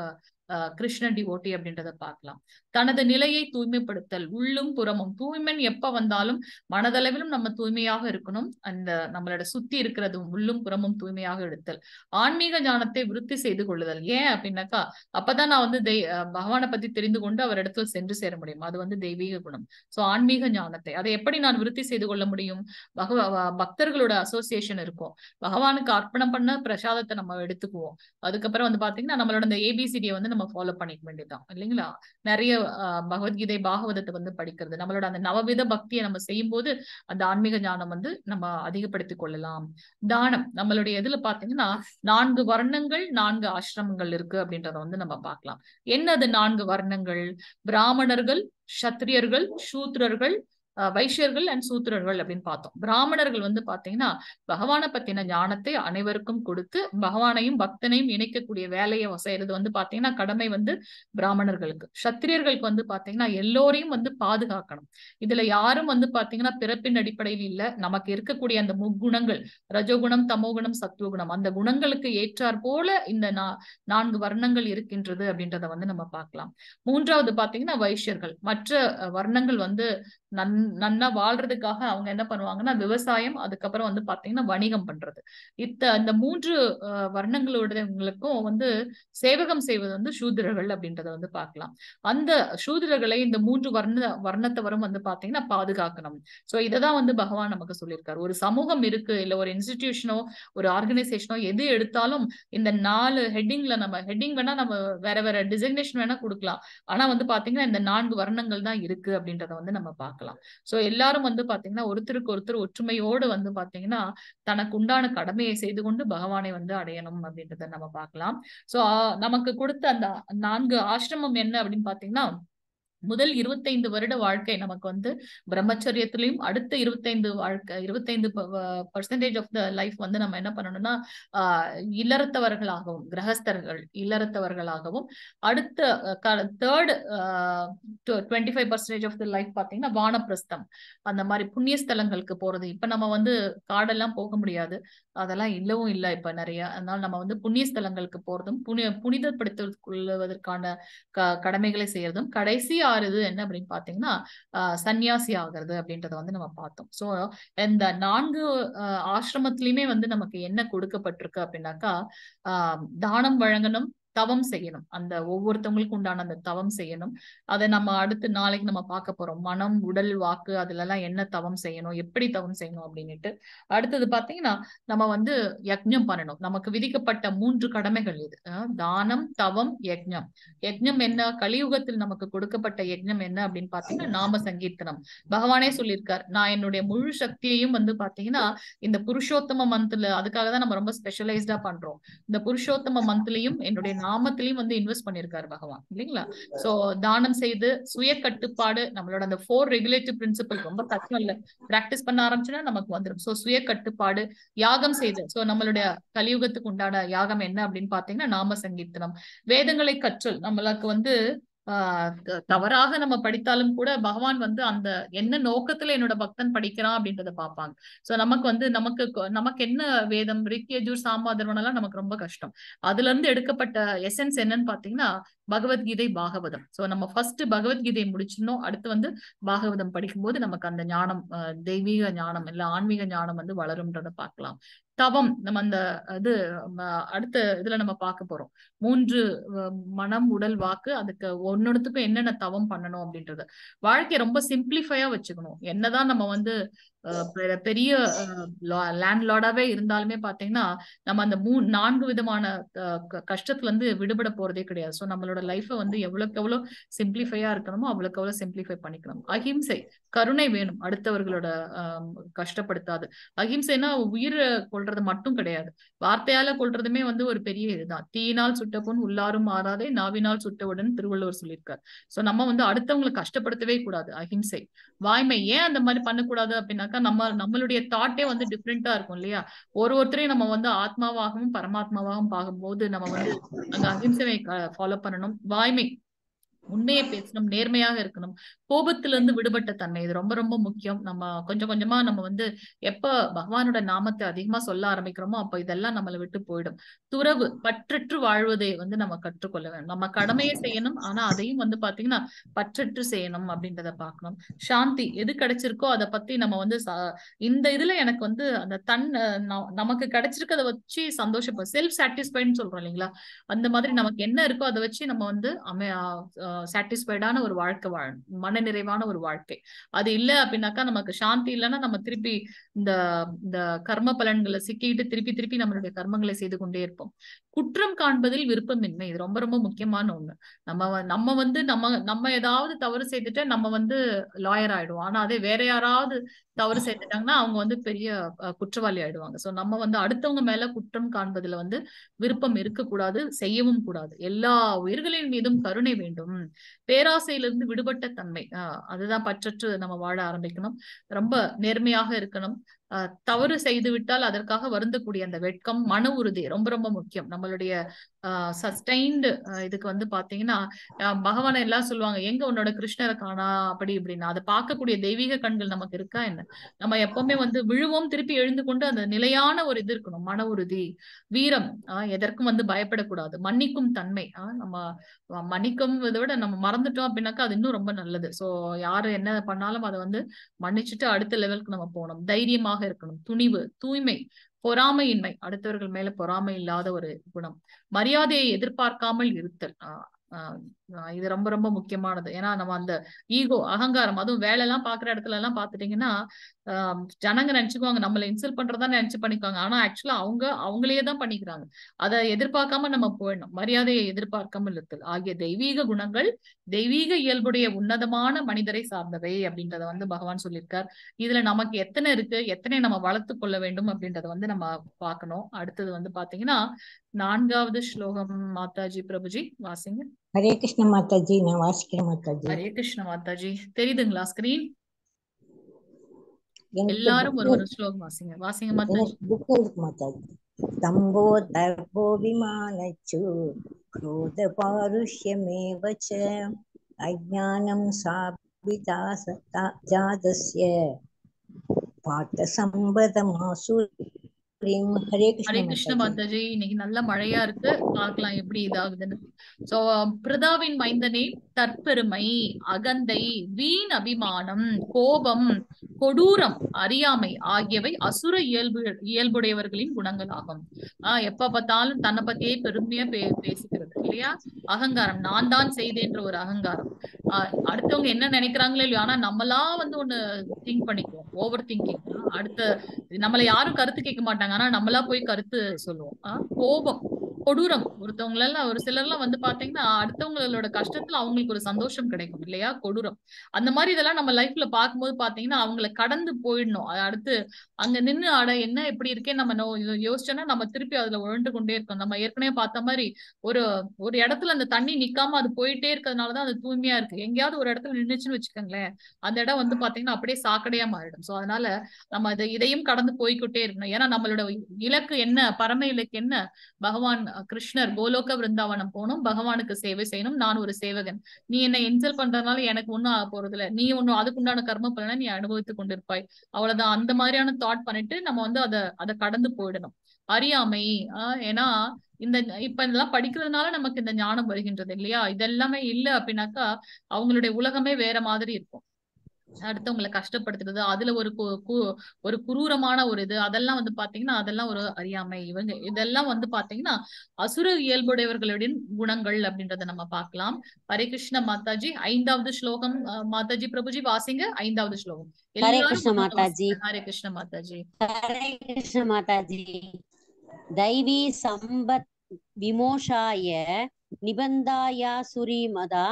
Krishna devotee அப்படின்றத பார்க்கலாம் தனது நிலையை தூய்மைப்படுத்தல் உள்ளும் புறமும் தூய்மைன் எப்ப வந்தாலும் மனதளவிலும் நம்ம தூய்மையாக இருக்கணும் அந்த நம்மளோட சுத்தி இருக்கிறது உள்ளும் புறமும் தூய்மையாக எடுத்தல் ஆன்மீக ஞானத்தை விருத்தி செய்து கொள்ளுதல் ஏன் அப்படின்னாக்கா அப்பதான் நான் வந்து தெய் அஹ் பகவானை பத்தி தெரிந்து கொண்டு அவர் இடத்துல சென்று சேர முடியும் அது வந்து தெய்வீக குணம் சோ ஆன்மீக ஞானத்தை அதை எப்படி நான் விருத்தி செய்து கொள்ள முடியும் பகவ வ- பக்தர்களோட அசோசியேஷன் இருக்கும் பகவானுக்கு அர்ப்பணம் பண்ண பிரசாதத்தை நம்ம எடுத்துக்குவோம் அதுக்கப்புறம் வந்து பாத்தீங்கன்னா நம்மளோட இந்த ஏபிசிடியை வந்து நம்ம ஃபாலோ பண்ணிக்க வேண்டியதுதான் இல்லைங்களா நிறைய அஹ், பகவத்கீதை பாகவதத்தை வந்து படிக்கிறது நம்மளோட அந்த நவவித பக்தியை நம்ம செய்யும் போது அந்த ஆன்மீக ஞானம் வந்து நம்ம அதிகப்படுத்திக் கொள்ளலாம் தானம் நம்மளுடைய இதுல பாத்தீங்கன்னா நான்கு வர்ணங்கள் நான்கு ஆசிரமங்கள் இருக்கு அப்படின்றத வந்து நம்ம பார்க்கலாம் என்னது நான்கு வர்ணங்கள் பிராமணர்கள் சத்திரியர்கள் சூத்ரர்கள் அஹ், வைஷ்யர்கள் அண்ட் சூத்திரர்கள் அப்படின்னு பார்த்தோம் பிராமணர்கள் வந்து பாத்தீங்கன்னா பகவானை பத்தின ஞானத்தை அனைவருக்கும் கொடுத்து பகவானையும் பக்தனையும் இணைக்கக்கூடிய வேலையை செய்யறது வந்து பாத்தீங்கன்னா கடமை வந்து பிராமணர்களுக்கு சத்திரியர்களுக்கு வந்து பாத்தீங்கன்னா எல்லோரையும் வந்து பாதுகாக்கணும் இதுல யாரும் வந்து பாத்தீங்கன்னா பிறப்பின் அடிப்படையில் இல்ல நமக்கு இருக்கக்கூடிய அந்த முக்குணங்கள் ரஜோகுணம் தமோகுணம் சத்துவகுணம் அந்த குணங்களுக்கு ஏற்றாற் போல இந்த நா- நான்கு வர்ணங்கள் இருக்கின்றது அப்படின்றத வந்து நம்ம பார்க்கலாம் மூன்றாவது பாத்தீங்கன்னா வைஷ்யர்கள் மற்ற அஹ், வர்ணங்கள் வந்து நன் நன்னா வாழ்றதுக்காக அவங்க என்ன பண்ணுவாங்கன்னா விவசாயம் அதுக்கப்புறம் வந்து பாத்தீங்கன்னா வணிகம் பண்றது இத்த இந்த மூன்று அஹ், வர்ணங்களோடவங்களுக்கும் வந்து சேவகம் செய்வது வந்து சூத்திரர்கள் அப்படின்றத வந்து பார்க்கலாம் அந்த சூத்திரர்களை இந்த மூன்று வர்ண வர்ணத்தவரும் வந்து பாத்தீங்கன்னா பாதுகாக்கணும் சோ இததான் வந்து பகவான் நமக்கு சொல்லியிருக்காரு ஒரு சமூகம் இருக்கு இல்ல ஒரு இன்ஸ்டிடியூஷனோ ஒரு ஆர்கனைசேஷனோ எது எடுத்தாலும் இந்த நாலு ஹெட்டிங்ல நம்ம ஹெட்டிங் வேணா நம்ம வேற வேற டிசைனேஷன் வேணா கொடுக்கலாம் ஆனா வந்து பாத்தீங்கன்னா இந்த நான்கு வர்ணங்கள் தான் இருக்கு அப்படின்றத வந்து நம்ம பார்க்கலாம் சோ எல்லாரும் வந்து பாத்தீங்கன்னா ஒருத்தருக்கு ஒருத்தர் ஒற்றுமையோடு வந்து பாத்தீங்கன்னா தனக்கு உண்டான கடமையை செய்து கொண்டு பகவானை வந்து அடையணும் அப்படின்றத நம்ம பார்க்கலாம் சோ நமக்கு கொடுத்த அந்த நான்கு ஆசிரமம் என்ன அப்படின்னு பாத்தீங்கன்னா முதல் இருபத்தைந்து வருட வாழ்க்கை நமக்கு வந்து பிரம்மச்சரியத்திலையும் அடுத்த இருபத்தைந்து வாழ்க்கை இருபத்தைந்து பர்சன்டேஜ் ஆஃப் த லைஃப் வந்து நம்ம என்ன பண்ணணும்னா ஆஹ் இல்லறத்தவர்களாகவும் கிரகஸ்தர்கள் இல்லறத்தவர்களாகவும் அடுத்த third twenty five percentage of the life பார்த்தீங்கன்னா வானப்பிரஸ்தம் அந்த மாதிரி புண்ணிய ஸ்தலங்களுக்கு போறது இப்ப நம்ம வந்து காடெல்லாம் போக முடியாது அதெல்லாம் இல்லவும் இல்லை இப்ப நிறைய அதனால நம்ம வந்து புண்ணிய ஸ்தலங்களுக்கு போறதும் புனித புனிதப்படுத்திக் கொள்வதற்கான க கடமைகளை செய்யறதும் கடைசி ஆறுது என்ன அப்படின்னு பாத்தீங்கன்னா ஆஹ் சன்னியாசி ஆகிறது அப்படின்றத வந்து நம்ம பார்த்தோம் சோ இந்த நான்கு ஆஹ் ஆசிரமத்திலயுமே வந்து நமக்கு என்ன கொடுக்கப்பட்டிருக்கு அப்படின்னாக்கா ஆஹ் தானம் வழங்கணும் தவம் செய்யணும் அந்த ஒவ்வொருத்தவங்களுக்கும் உண்டான அந்த தவம் செய்யணும் அதை நம்ம அடுத்து நாளைக்கு நம்ம பார்க்க போறோம் மனம் உடல் வாக்கு அதுல எல்லாம் என்ன தவம் செய்யணும் எப்படி தவம் செய்யணும் அப்படின்னுட்டு அடுத்தது பாத்தீங்கன்னா நம்ம வந்து யக்ஞம் பண்ணணும் நமக்கு விதிக்கப்பட்ட மூன்று கடமைகள் இது அஹ் தானம் தவம் யக்ஞம் யக்ஞம் என்ன கலியுகத்தில் நமக்கு கொடுக்கப்பட்ட யக்ஞம் என்ன அப்படின்னு பாத்தீங்கன்னா நாம சங்கீர்த்தனம் பகவானே சொல்லியிருக்கார் நான் என்னுடைய முழு சக்தியையும் வந்து பாத்தீங்கன்னா இந்த புருஷோத்தம மந்த்ல அதுக்காக தான் நம்ம ரொம்ப ஸ்பெஷலைஸ்டா பண்றோம் இந்த புருஷோத்தம மந்த்லயும் என்னுடைய நாமத்திலையும் வந்து இன்வெஸ்ட் பண்ணியிருக்காரு பகவான் இல்லைங்களா சோ தானம் செய்து சுய கட்டுப்பாடு நம்மளோட அந்த ஃபோர் ரெகுலேட்டிவ் பிரின்சிபல் ரொம்ப கஷ்டம் இல்ல பிராக்டிஸ் பண்ண ஆரம்பிச்சுன்னா நமக்கு வந்துடும் சோ சுய கட்டுப்பாடு யாகம் செய்து சோ நம்மளுடைய கலியுகத்துக்கு உண்டான யாகம் என்ன அப்படின்னு பாத்தீங்கன்னா நாம சங்கீர்த்தனம் வேதங்களை கற்றல் நம்மளுக்கு வந்து ஆஹ் த- தவறாக நம்ம படித்தாலும் கூட பகவான் வந்து அந்த என்ன நோக்கத்துல என்னோட பக்தன் படிக்கிறான் அப்படின்றத பார்ப்பாங்க சோ நமக்கு வந்து நமக்கு கொ- நமக்கு என்ன வேதம் ரிக்கேஜூர் சாமாதர்வன் எல்லாம் நமக்கு ரொம்ப கஷ்டம் அதுல இருந்து எடுக்கப்பட்ட எசன்ஸ் என்னன்னு பாத்தீங்கன்னா பகவத்கீதை பாகவதம் சோ நம்ம ஃபர்ஸ்ட் பகவத்கீதையை முடிச்சிடணும் அடுத்து வந்து பாகவதம் படிக்கும்போது நமக்கு அந்த ஞானம் ஆஹ் தெய்வீக ஞானம் இல்ல ஆன்மீக ஞானம் வந்து வளரும்ன்றத பார்க்கலாம் தவம் நம்ம அந்த இது ம, அடுத்த இதுல நம்ம பார்க்க போறோம் மூன்று அஹ், மனம் உடல் வாக்கு அதுக்கு ஒன்னொன்னுத்துக்கும் என்னென்ன தவம் பண்ணணும் அப்படின்றது வாழ்க்கைய ரொம்ப சிம்பிளிஃபையா வச்சுக்கணும் என்னதான் நம்ம வந்து அஹ், பெ- பெரிய லேண்ட் லார்டாவே இருந்தாலுமே பாத்தீங்கன்னா நம்ம அந்த மூ நான்கு விதமான அஹ், க- கஷ்டத்துல இருந்து விடுபட போறதே கிடையாது சோ நம்மளோட லைஃபை வந்து எவ்வளவுக்கு எவ்வளவு சிம்பிளிஃபையா இருக்கணுமோ அவ்வளவுக்கு எவ்வளவு சிம்பிளிஃபை பண்ணிக்கணும் அஹிம்சை கருணை வேணும் அடுத்தவர்களோட ஆஹ், கஷ்டப்படுத்தாது அஹிம்சைனா உயிரை கொல்றது மட்டும் கிடையாது வார்த்தையால கொல்றதுமே வந்து ஒரு பெரிய இதுதான் தீயினால் சுட்ட புண் உள்ளாரும் மாறாதே நாவினால் சுட்டவுடன் திருவள்ளுவர் சொல்லியிருக்கார் சோ நம்ம வந்து அடுத்தவங்களை கஷ்டப்படுத்தவே கூடாது அஹிம்சை வாய்மை ஏன் அந்த மாதிரி பண்ணக்கூடாது அப்படின்னாக்கா நம்ம நம்மளுடைய தாட்டே வந்து டிஃப்ரெண்டா இருக்கும் இல்லையா ஒரு ஒருத்தரையும் நம்ம வந்து ஆத்மாவாகவும் பரமாத்மாவாகவும் பார்க்கும்போது நம்ம வந்து அந்த அஹிம்சையை ஃபாலோ பண்ணணும் வாய்மை உண்மையை பேசணும் நேர்மையாக இருக்கணும் கோபத்திலிருந்து விடுபட்ட தன்மை இது ரொம்ப ரொம்ப முக்கியம் நம்ம கொஞ்சம் கொஞ்சமா நம்ம வந்து எப்ப பகவானோட நாமத்தை அதிகமா சொல்ல ஆரம்பிக்கிறோமோ அப்ப இதெல்லாம் நம்மளை விட்டு போயிடும் துறவு பற்றற்று வாழ்வதை வந்து நம்ம கற்றுக்கொள்ள வேண்டும் நம்ம கடமையை செய்யணும் ஆனா அதையும் வந்து பாத்தீங்கன்னா பற்றற்று செய்யணும் அப்படின்றத பார்க்கணும் சாந்தி எது கிடைச்சிருக்கோ அதை பத்தி நம்ம வந்து ச- இந்த இதுல எனக்கு வந்து அந்த தன் அஹ் ந- நமக்கு கிடைச்சிருக்கத வச்சு சந்தோஷப்ப செல்ஃப் சாட்டிஸ்ஃபைடுன்னு சொல்றோம் இல்லைங்களா அந்த மாதிரி நமக்கு என்ன இருக்கோ அதை வச்சு நம்ம வந்து அமை சாட்டிஸ்ஃபைடான ஒரு வாழ்க்கை வாழணும் மன நிறைவான ஒரு வாழ்க்கை அது இல்ல அப்படின்னாக்கா நமக்கு சாந்தி இல்லைன்னா நம்ம திருப்பி இந்த இந்த கர்ம பலன்களை சிக்கிட்டு திருப்பி திருப்பி நம்மளுடைய கர்மங்களை செய்து கொண்டே இருப்போம் குற்றம் காண்பதில் விருப்பமின்மை இது ரொம்ப ரொம்ப முக்கியமான ஒண்ணு நம்ம வ- நம்ம வந்து நம்ம நம்ம ஏதாவது தவறு செய்துட்டு நம்ம வந்து லாயர் ஆயிடுவோம் ஆனா அதே வேற யாராவது தவறு செய்துட்டாங்கன்னா அவங்க வந்து பெரிய அஹ், குற்றவாளி ஆயிடுவாங்க சோ நம்ம வந்து அடுத்தவங்க மேல குற்றம் காண்பதுல வந்து விருப்பம் இருக்கக்கூடாது செய்யவும் கூடாது எல்லா உயிர்களின் மீதும் கருணை வேண்டும் பேராசையிலிருந்து விடுபட்ட தன்மை ஆஹ் அதுதான் பற்றற்று நம்ம வாழ ஆரம்பிக்கணும் ரொம்ப நேர்மையாக இருக்கணும் ஆஹ் தவறு செய்து விட்டால் அதற்காக வருந்தக்கூடிய அந்த வெட்கம் மன உறுதி ரொம்ப ரொம்ப முக்கியம் நம்மளுடைய சஸ்டைன்டு இதுக்கு வந்து பாத்தீங்கன்னா ஆஹ் பகவானை எல்லாம் சொல்லுவாங்க எங்க உன்னோட கிருஷ்ணரை காணா அப்படி இப்படின்னா அதை பார்க்கக்கூடிய தெய்வீக கண்கள் நமக்கு இருக்கா என்ன நம்ம எப்பவுமே வந்து விழுவோம் திருப்பி எழுந்து கொண்டு அந்த நிலையான ஒரு இது இருக்கணும் மன உறுதி வீரம் ஆஹ் எதற்கும் வந்து பயப்படக்கூடாது மன்னிக்கும் தன்மை ஆஹ் நம்ம அஹ் மன்னிக்கும் இதை விட நம்ம மறந்துட்டோம் அப்படின்னாக்கா அது இன்னும் ரொம்ப நல்லது சோ யாரு என்ன பண்ணாலும் அதை வந்து மன்னிச்சுட்டு அடுத்த லெவலுக்கு நம்ம போகணும் தைரியமாக இருக்கணும் துணிவு தூய்மை பொறாமையின்மை அடுத்தவர்கள் மேல பொறாமை இல்லாத ஒரு குணம் மரியாதையை எதிர்பார்க்காமல் இருத்தல் ஆஹ் ஆஹ் ஆஹ் இது ரொம்ப ரொம்ப முக்கியமானது ஏன்னா நம்ம அந்த ஈகோ அகங்காரம் அதுவும் வேலை எல்லாம் பாக்குற இடத்துல எல்லாம் பாத்துட்டீங்கன்னா ஆஹ் ஜனங்க நினைச்சுக்குவாங்க நம்மள இன்சல்ட் பண்றதா நினைச்சு பண்ணிக்குவாங்க ஆனா ஆக்சுவலா அவங்க அவங்களே தான் பண்ணிக்கிறாங்க அதை எதிர்பார்க்காம நம்ம போயிடணும் மரியாதையை எதிர்பார்க்காமல் இருத்தல் ஆகிய தெய்வீக குணங்கள் தெய்வீக இயல்புடைய உன்னதமான மனிதரை சார்ந்தவை அப்படின்றத வந்து பகவான் சொல்லியிருக்கார் இதுல நமக்கு எத்தனை இருக்கு எத்தனை நம்ம வளர்த்து கொள்ள வேண்டும் அப்படின்றத வந்து நம்ம பார்க்கணும் அடுத்தது வந்து பாத்தீங்கன்னா நான்காவது ஸ்லோகம் மாதாஜி பிரபுஜி வாசிங்க ஹரே கிருஷ்ண மாதாஜி நான் வாசிக்கிறேன் மாதாஜி ஹரே கிருஷ்ண மாதாஜி தெரியுதுங்களா ஸ்கிரீன் எனக்கு எல்லாரும் ஒரு புக்கு ஒரு ஸ்லோகம் வாசிங்க வாசிங்க மாதாஜி எனக்கு புக்கு இருக்கு மாதாஜி தம்போ தர்போ விமானச்சு क्रोध पारुष्यमेव च अज्ञानं साभिता जातस्य पाठसम्बदमासुरीं हरे कृष्ण ஹரே கிருஷ்ண माताजी மாதாஜி இன்னைக்கு நல்ல மழையா இருக்கு பார்க்கலாம் எப்படி இதாகுதுன்னு சோ பிரதாவின் மைந்தனே தற்பெருமை அகந்தை வீண் அபிமானம் கோபம் கொடூரம் அறியாமை ஆகியவை அசுர இயல்பு இயல்புடையவர்களின் குணங்கள் ஆகும் ஆஹ் எப்ப பார்த்தாலும் தன்னை பத்தியே பெருமையா பே பேசிக்கிறது இல்லையா அகங்காரம் நான் தான் செய்தேன்ற ஒரு அகங்காரம் ஆஹ் அடுத்தவங்க என்ன நினைக்கிறாங்களோ இல்லையோ ஆனா நம்மளா வந்து ஒண்ணு திங்க் பண்ணிக்குவோம் ஓவர் திங்கிங் அடுத்த நம்மள யாரும் கருத்து கேட்க மாட்டாங்க ஆனா நம்மளா போய் கருத்து சொல்லுவோம் ஆஹ் கோபம் கொடூரம் ஒருத்தவங்களெல்லாம் ஒரு சிலர்லாம் வந்து பாத்தீங்கன்னா அடுத்தவங்களோட கஷ்டத்துல அவங்களுக்கு ஒரு சந்தோஷம் கிடைக்கும் இல்லையா கொடூரம் அந்த மாதிரி இதெல்லாம் நம்ம லைஃப்ல பார்க்கும்போது பாத்தீங்கன்னா அவங்கள கடந்து போயிடணும் அது அடுத்து அங்க நின்னு அட என்ன எப்படி இருக்கே நம்ம நோ- யோ- யோசிச்சோன்னா நம்ம திருப்பி அதுல உழண்டு கொண்டே இருக்கோம் நம்ம ஏற்கனவே பார்த்த மாதிரி ஒரு ஒரு இடத்துல அந்த தண்ணி நிக்காம அது போயிட்டே இருக்கிறதுனாலதான் அது தூய்மையா இருக்கு எங்கேயாவது ஒரு இடத்துல நின்னுச்சுன்னு வச்சுக்கோங்களேன் அந்த இடம் வந்து பாத்தீங்கன்னா அப்படியே சாக்கடையா மாறிடும் சோ அதனால நம்ம இது இதையும் கடந்து போய்க்கிட்டே இருக்கணும் ஏன்னா நம்மளோட இலக்கு என்ன பரம இலக்கு என்ன பகவான் கிருஷ்ணர் கோலோக விருந்தாவனம் போகணும் பகவானுக்கு சேவை செய்யணும் நான் ஒரு சேவகன் நீ என்னை இன்சல்ட் பண்றதுனால எனக்கு ஒண்ணும் ஆக போறது இல்ல நீ ஒன்னும் அதுக்குண்டான கர்ம பலனை நீ அனுபவித்துக் கொண்டிருப்பாய் அவ்வளவுதான் அந்த மாதிரியான தாட் பண்ணிட்டு நம்ம வந்து அதை அதை கடந்து போயிடணும் அறியாமை ஆஹ் ஏன்னா இந்த இப்ப இதெல்லாம் படிக்கிறதுனால நமக்கு இந்த ஞானம் வருகின்றது இல்லையா இதெல்லாமே இல்ல அப்படின்னாக்கா அவங்களுடைய உலகமே வேற மாதிரி இருக்கும் அடுத்தவங்களை கஷ்டப்படுத்துறது அதுல ஒரு கு- கு- ஒரு குரூரமான ஒரு இது அதெல்லாம் வந்து பாத்தீங்கன்னா அதெல்லாம் ஒரு அறியாமை இவங்க இதெல்லாம் வந்து பாத்தீங்கன்னா அசுர இயல்புடையவர்களுடைய குணங்கள் அப்படின்றத நம்ம பார்க்கலாம் ஹரே கிருஷ்ண மாதாஜி ஐந்தாவது ஸ்லோகம் அஹ், மாதாஜி பிரபுஜி வாசிங்க ஐந்தாவது ஸ்லோகம் ஹரே எல்லாரும் கிருஷ்ண ஒண்ணா மாதாஜி வாசிங்க. ஹரே கிருஷ்ண மாதாஜி हरे कृष्ण माताजी दैवी संबत् विमोषाय निबन्धाया सुरीमदा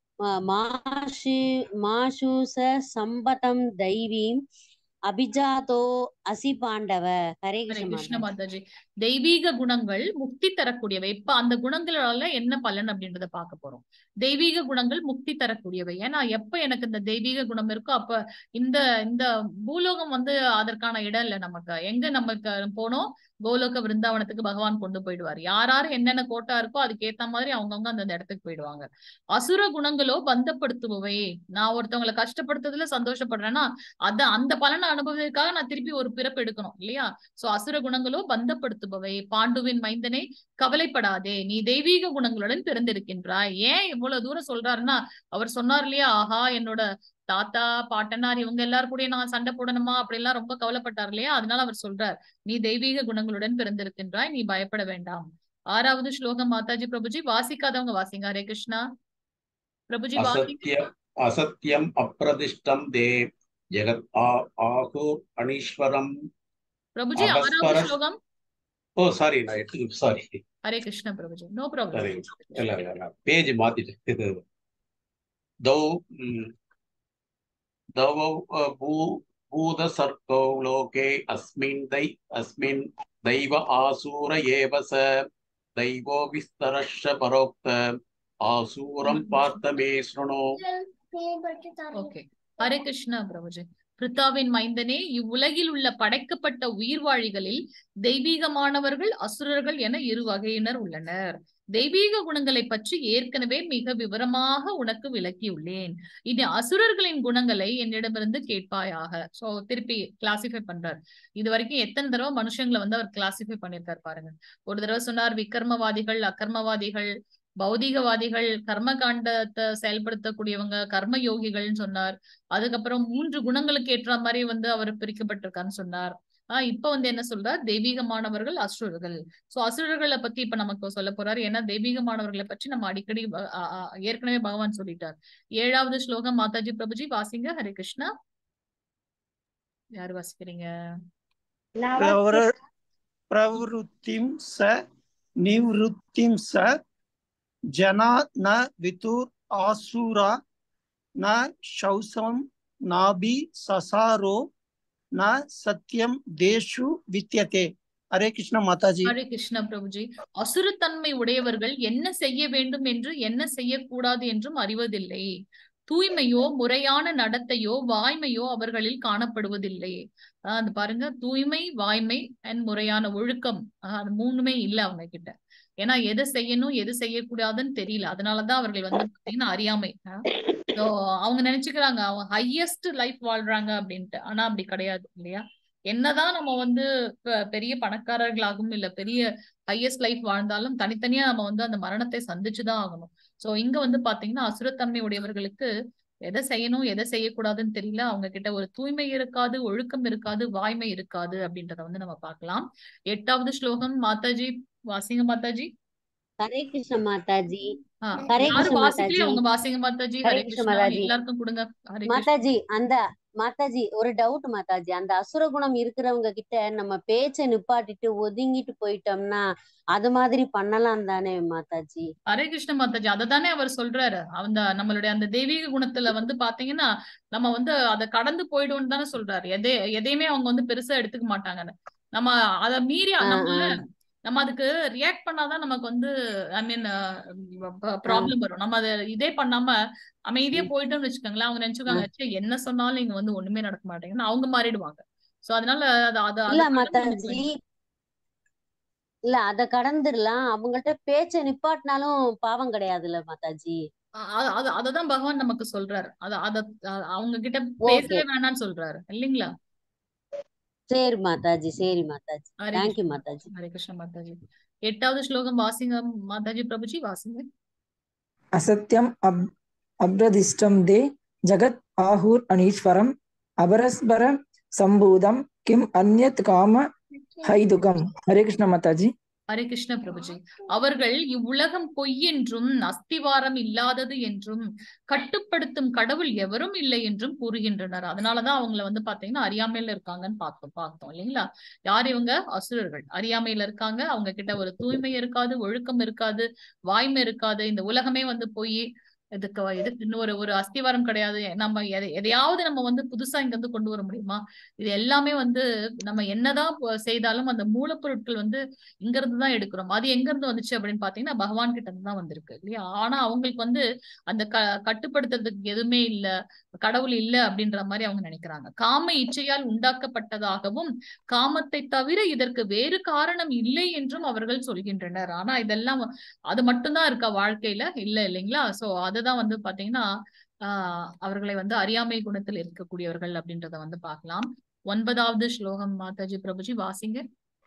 माशु माशुस सम्बतं दैवीम् अभिजातो असि पाण्डव हरे ஹரே कृष्ण கிருஷ்ண माताजी மாதாஜி தெய்வீக குணங்கள் முக்தி தரக்கூடியவை இப்ப அந்த குணங்களால என்ன பலன் அப்படின்றத பார்க்க போறோம் தெய்வீக குணங்கள் முக்தி தரக்கூடியவை ஏன்னா எப்ப எனக்கு இந்த தெய்வீக குணம் இருக்கோ அப்ப இந்த இந்த பூலோகம் வந்து அதற்கான இடம் இல்ல நமக்கு எங்க நமக்கு போனோம் கோலோக விருந்தாவனத்துக்கு பகவான் கொண்டு போயிடுவார் யார் யார் என்னென்ன கோட்டா இருக்கோ அதுக்கு ஏத்த மாதிரி அவங்கவுங்க அந்த இடத்துக்கு போயிடுவாங்க அசுர குணங்களோ பந்தப்படுத்துபவை நான் ஒருத்தவங்களை கஷ்டப்படுத்துறதுல சந்தோஷப்படுறேன்னா அத அந்த பலனை அனுபவத்திற்காக நான் திருப்பி ஒரு பிறப்பு எடுக்கணும் இல்லையா சோ அசுர குணங்களோ பந்தப்படுத்துபவை பாண்டுவின் மைந்தனே கவலைப்படாதே நீ தெய்வீக குணங்களுடன் பிறந்திருக்கின்றாய் ஏன் இவ்வளவு தூரம் சொல்றாருன்னா அவர் சொன்னார் இல்லையா ஆஹா என்னோட தாத்தா பாட்டனார் இவங்க எல்லாரும் கூட நான் சண்டை போடணுமா அப்படி எல்லாம் ரொம்ப கவலைப்பட்டார் இல்லையா அதனால அவர் சொல்றார் நீ தெய்வீக குணங்களுடன் பிறந்திருக்கின்றாய் நீ பயப்பட வேண்டாம் ஆறாவது ஸ்லோகம் மாதாஜி பிரபுஜி வாசிக்காதவங்க வாசிங்க ஹரே கிருஷ்ணா பிரபுஜி வாசிங்க असत्य असत्यम् अप्रदिष्टं दे जगत् आ- आहुर् अनीश्वरम् பிரபுஜி ஆறாவது அபஸ்பர ஸ்லோகம் ஓ சாரி நான் எடுத்து சாரி ஹரே கிருஷ்ண பிரபுஜி நோ சரி ப்ராப்ளம் இல்ல இல்ல இல்ல பேஜ் மாத்திட்டேன் இது தௌ ம், दौ भू भूतसर्गौ लोके अस्मिन् दै अस्मिन् दैव आसूर एव स दैवो विस्तरश्च परोक्त आसूरं पार्थ मे शृणु ஓகே ஹரே கிருஷ்ணா பிரபுஜி பிரித்தாவின் மைந்தனே இவ்வுலகில் உள்ள படைக்கப்பட்ட உயிர்வாழிகளில் தெய்வீகமானவர்கள் அசுரர்கள் என இரு வகையினர் உள்ளனர் தெய்வீக குணங்களை பற்றி ஏற்கனவே மிக விவரமாக உனக்கு விளக்கியுள்ளேன் இனி அசுரர்களின் குணங்களை என்னிடமிருந்து கேட்பாயாக சோ திருப்பி கிளாசிஃபை பண்றார் இது வரைக்கும் எத்தனை தடவை மனுஷங்களை வந்து அவர் கிளாசிஃபை பண்ணிருக்காரு பாருங்க ஒரு தடவை சொன்னார் விக்ரமவாதிகள் அகர்மவாதிகள் பௌதிகவாதிகள் கர்ம காண்டத்தை செயல்படுத்தக்கூடியவங்க கர்ம யோகிகள்னு சொன்னார் அதுக்கப்புறம் மூன்று குணங்களுக்கு ஏற்ற மாதிரி வந்து அவர் பிரிக்கப்பட்டிருக்கான்னு சொன்னார் ஆஹ் இப்ப வந்து என்ன சொல்றார் தெய்வீகமானவர்கள் அசுரர்கள் சோ அசுரர்களை பத்தி இப்ப நமக்கு சொல்ல போறாரு ஏன்னா தெய்வீகமானவர்களை பற்றி நம்ம அடிக்கடி ப- ஆ- ஆ- ஏற்கனவே பகவான் சொல்லிட்டார் ஏழாவது ஸ்லோகம் மாதாஜி பிரபுஜி வாசிங்க ஹரே கிருஷ்ணா யார் வாசிக்கிறீங்க प्रवर प्रवृत्तिं स निवृत्तिं स जना न वितुर आसुरा न शौसं नाभि ससारो न सत्यं देशु विद्यते हरे कृष्ण माता जी ஹரே கிருஷ்ணா பிரபுஜி அசுரத்தன்மை உடையவர்கள் என்ன செய்ய வேண்டும் என்று என்ன செய்யக்கூடாது என்றும் அறிவதில்லை தூய்மையோ முறையான நடத்தையோ வாய்மையோ அவர்களில் காணப்படுவதில்லை ஆஹ் அது பாருங்க தூய்மை வாய்மை அண்ட் முறையான ஒழுக்கம் ஆஹ் அது மூணுமே இல்ல அவங்க கிட்ட ஏன்னா எதை செய்யணும் எது செய்யக்கூடாதுன்னு தெரியல அதனாலதான் அவர்கள் வந்து பாத்தீங்கன்னா அறியாமை ஸோ அவங்க நினைச்சுக்கிறாங்க அவங்க ஹையஸ்ட் லைஃப் வாழ்றாங்க அப்படின்ட்டு ஆனா அப்படி கிடையாது இல்லையா என்னதான் நம்ம வந்து பெ- பெரிய பணக்காரர்களாகவும் இல்ல பெரிய ஹையஸ்ட் லைஃப் வாழ்ந்தாலும் தனித்தனியா நம்ம வந்து அந்த மரணத்தை சந்திச்சுதான் ஆகணும் சோ இங்க வந்து பாத்தீங்கன்னா அசுரத்தன்மை உடையவர்களுக்கு எதை செய்யணும் எதை செய்யக்கூடாதுன்னு தெரியல அவங்க கிட்ட ஒரு தூய்மை இருக்காது ஒழுக்கம் இருக்காது வாய்மை இருக்காது அப்படின்றத வந்து நம்ம பார்க்கலாம் எட்டாவது ஸ்லோகம் மாதாஜி வாசிங்க மாதாஜி ஹரே கிருஷ்ண மாதாஜி ஆஹ் ஹரே யாரு கிருஷ்ண வாசிக்கலையோ மாதாஜி அவங்க வாசிங்க மாதாஜி ஹரே ஹரே கிருஷ்ண கிருஷ்ணா மாதாஜி எல்லாருக்கும் கொடுங்க ஹரே கிருஷ்ணா மாதாஜி அந்த மாதாஜி ஒரு டவுட் மாதாஜி அந்த அசுர குணம் இருக்கிறவங்க கிட்ட நம்ம பேச்சை நிப்பாட்டிட்டு ஒதுங்கிட்டு போயிட்டோம்னா அது மாதிரி பண்ணலாம் தானே மாதாஜி ஹரே கிருஷ்ண மாதாஜி அதை தானே அவர் சொல்றாரு அந்த நம்மளுடைய அந்த தெய்வீக குணத்துல வந்து பாத்தீங்கன்னா நம்ம வந்து அதை கடந்து போயிடுவோம்னு தானே சொல்றாரு எதை எதையுமே அவங்க வந்து பெருசா எடுத்துக்க மாட்டாங்கன்னு நம்ம அதை மீறி ஆஹ் நம்ம ஆஹ் நம்ம அதுக்கு ரியாக்ட் பண்ணாதான் நமக்கு வந்து ஐ மீன் ஆஹ் ப்ராப்ளம் வரும் நம்ம அதை இதே பண்ணாம அமைதியா உம் போயிட்டோம்னு வச்சுக்கோங்களேன் அவங்க நினைச்சுக்காங்க ஆஹ் "ச்சே, என்ன சொன்னாலும் இங்க வந்து ஒண்ணுமே நடக்க மாட்டேங்குன்னு அவங்க மாறிடுவாங்க சோ அதனால அது அது இல்ல அதை கடந்து நம்ம மாதாஜி போயிடணும் இல்ல அத கடந்துடலாம் அவங்கள்ட்ட பேச்ச நிப்பாட்டினாலும் பாவம் கிடையாதுல்ல மாதாஜி அ- அ- அது அததான் பகவான் நமக்கு சொல்றாரு அத அத அ- அவங்க கிட்ட ஓகே பேசவே வேணாம்னு சொல்றாரு இல்லைங்களா சரி மாதாஜி சரி மாதாஜி ஹரே தேங்க்யூ கிருஷ்ணா மாதாஜி ஹரே கிருஷ்ணா மாதாஜி எட்டாவது ஸ்லோகம் வாசிங்க மாதாஜி பிரபுஜி வாசிங்க असत्यम् अब् अभ्रदिष्टं दे जगत् आहुर् अनीश्वरम् अपरस्पर सम्भूतं किम् अन्यत् काम हैदुकम् हरे कृष्ण माताजी ஹரே கிருஷ்ண பிரபுஜி அவர்கள் இவ்வுலகம் பொய் என்றும் அஸ்திவாரம் இல்லாதது என்றும் கட்டுப்படுத்தும் கடவுள் எவரும் இல்லை என்றும் கூறுகின்றனர் அதனாலதான் அவங்கள வந்து பாத்தீங்கன்னா அறியாமையில இருக்காங்கன்னு பார்த்தோம் பார்த்தோம் இல்லைங்களா யார் இவங்க அசுரர்கள் அறியாமையில இருக்காங்க அவங்க கிட்ட ஒரு தூய்மை இருக்காது ஒழுக்கம் இருக்காது வாய்மை இருக்காது இந்த உலகமே வந்து பொய் இதுக்கு இதுக்கு இன்னொரு ஒரு அஸ்திவாரம் கிடையாது நம்ம எதை எதையாவது நம்ம வந்து புதுசா இங்க வந்து கொண்டு வர முடியுமா இது எல்லாமே வந்து நம்ம என்னதான் ப- செய்தாலும் அந்த மூலப்பொருட்கள் வந்து இங்க இருந்து தான் எடுக்கிறோம் அது எங்க இருந்து வந்துச்சு அப்படின்னு பாத்தீங்கன்னா பகவான் கிட்ட இருந்து தான் வந்திருக்கு இல்லையா ஆனா அவங்களுக்கு வந்து அந்த க கட்டுப்படுத்துறதுக்கு எதுவுமே இல்ல கடவுள் இல்ல அப்படின்ற மாதிரி அவங்க நினைக்கிறாங்க காம இச்சையால் உண்டாக்கப்பட்டதாகவும் காமத்தை தவிர இதற்கு வேறு காரணம் இல்லை என்றும் அவர்கள் சொல்கின்றனர் ஆனா இதெல்லாம் அது மட்டும்தான் இருக்கா வாழ்க்கையில இல்ல இல்லைங்களா சோ அதுதான் வந்து பாத்தீங்கன்னா ஆஹ் அவர்களை வந்து அறியாமை குணத்தில் இருக்கக்கூடியவர்கள் அப்படின்றத வந்து பார்க்கலாம் ஒன்பதாவது ஸ்லோகம் மாதாஜி பிரபுஜி வாசிங்க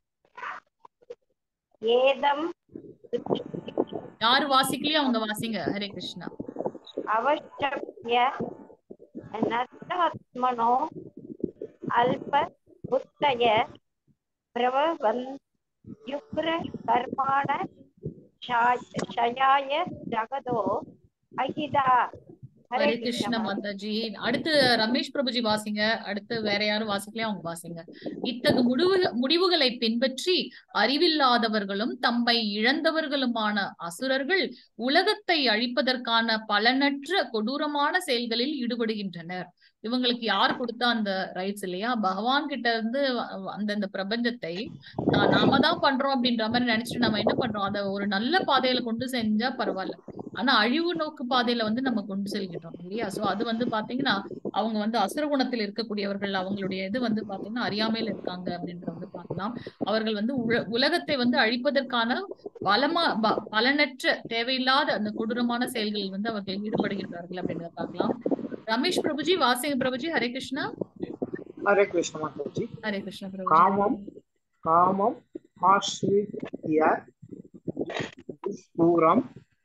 ஏதம் யாரு வாசிக்கலையோ அவங்க வாசிங்க ஹரே கிருஷ்ணா அவஷ்டப்ய நத்தாத்மனோ அல்ப புத்தய பிரவவன் யுக்ர கர்மாண ஷா- ஷயாய ஜகதோ அகிதா ஹரே ஹரே கிருஷ்ண கிருஷ்ண மாதா மாதாஜி அடுத்து ரமேஷ் பிரபுஜி வாசிங்க அடுத்து வேற யாரும் வாசிக்கலையோ அவங்க வாசிங்க இத்தகு முடிவு முடிவுகளை பின்பற்றி அறிவில்லாதவர்களும் தம்மை இழந்தவர்களுமான அசுரர்கள் உலகத்தை அழிப்பதற்கான பலனற்ற கொடூரமான செயல்களில் ஈடுபடுகின்றனர் இவங்களுக்கு யார் கொடுத்தா அந்த ரைட்ஸ் இல்லையா பகவான் கிட்ட இருந்து வ- அந்த இந்த பிரபஞ்சத்தை நான் நாம தான் பண்றோம் அப்படின்ற மாதிரி நினைச்சிட்டு நம்ம என்ன பண்றோம் அதை ஒரு நல்ல பாதையில கொண்டு செஞ்சா பரவாயில்ல ஆனா அழிவு நோக்கு பாதையில வந்து நம்ம கொண்டு செல்கின்றோம் இல்லையா சோ அது வந்து பாத்தீங்கன்னா அவங்க வந்து அசுர குணத்தில் இருக்கக்கூடியவர்கள் அவங்களுடைய இது வந்து பாத்தீங்கன்னா அறியாமையில இருக்காங்க அப்படின்றத வந்து பார்க்கலாம் அவர்கள் வந்து உல- உலகத்தை வந்து அழிப்பதற்கான பலமா ப- பலனற்ற தேவையில்லாத அந்த கொடூரமான செயல்களில் வந்து அவர்கள் ஈடுபடுகின்றார்கள் அப்படின்றத பார்க்கலாம் ரமேஷ் பிரபுஜி வாசிங்க பிரபுஜி ஹரே கிருஷ்ணா हरे कृष्ण माता जी ஹரே கிருஷ்ணா பிரபுஜி कामम कामम आश्रित्य दुष्पूरम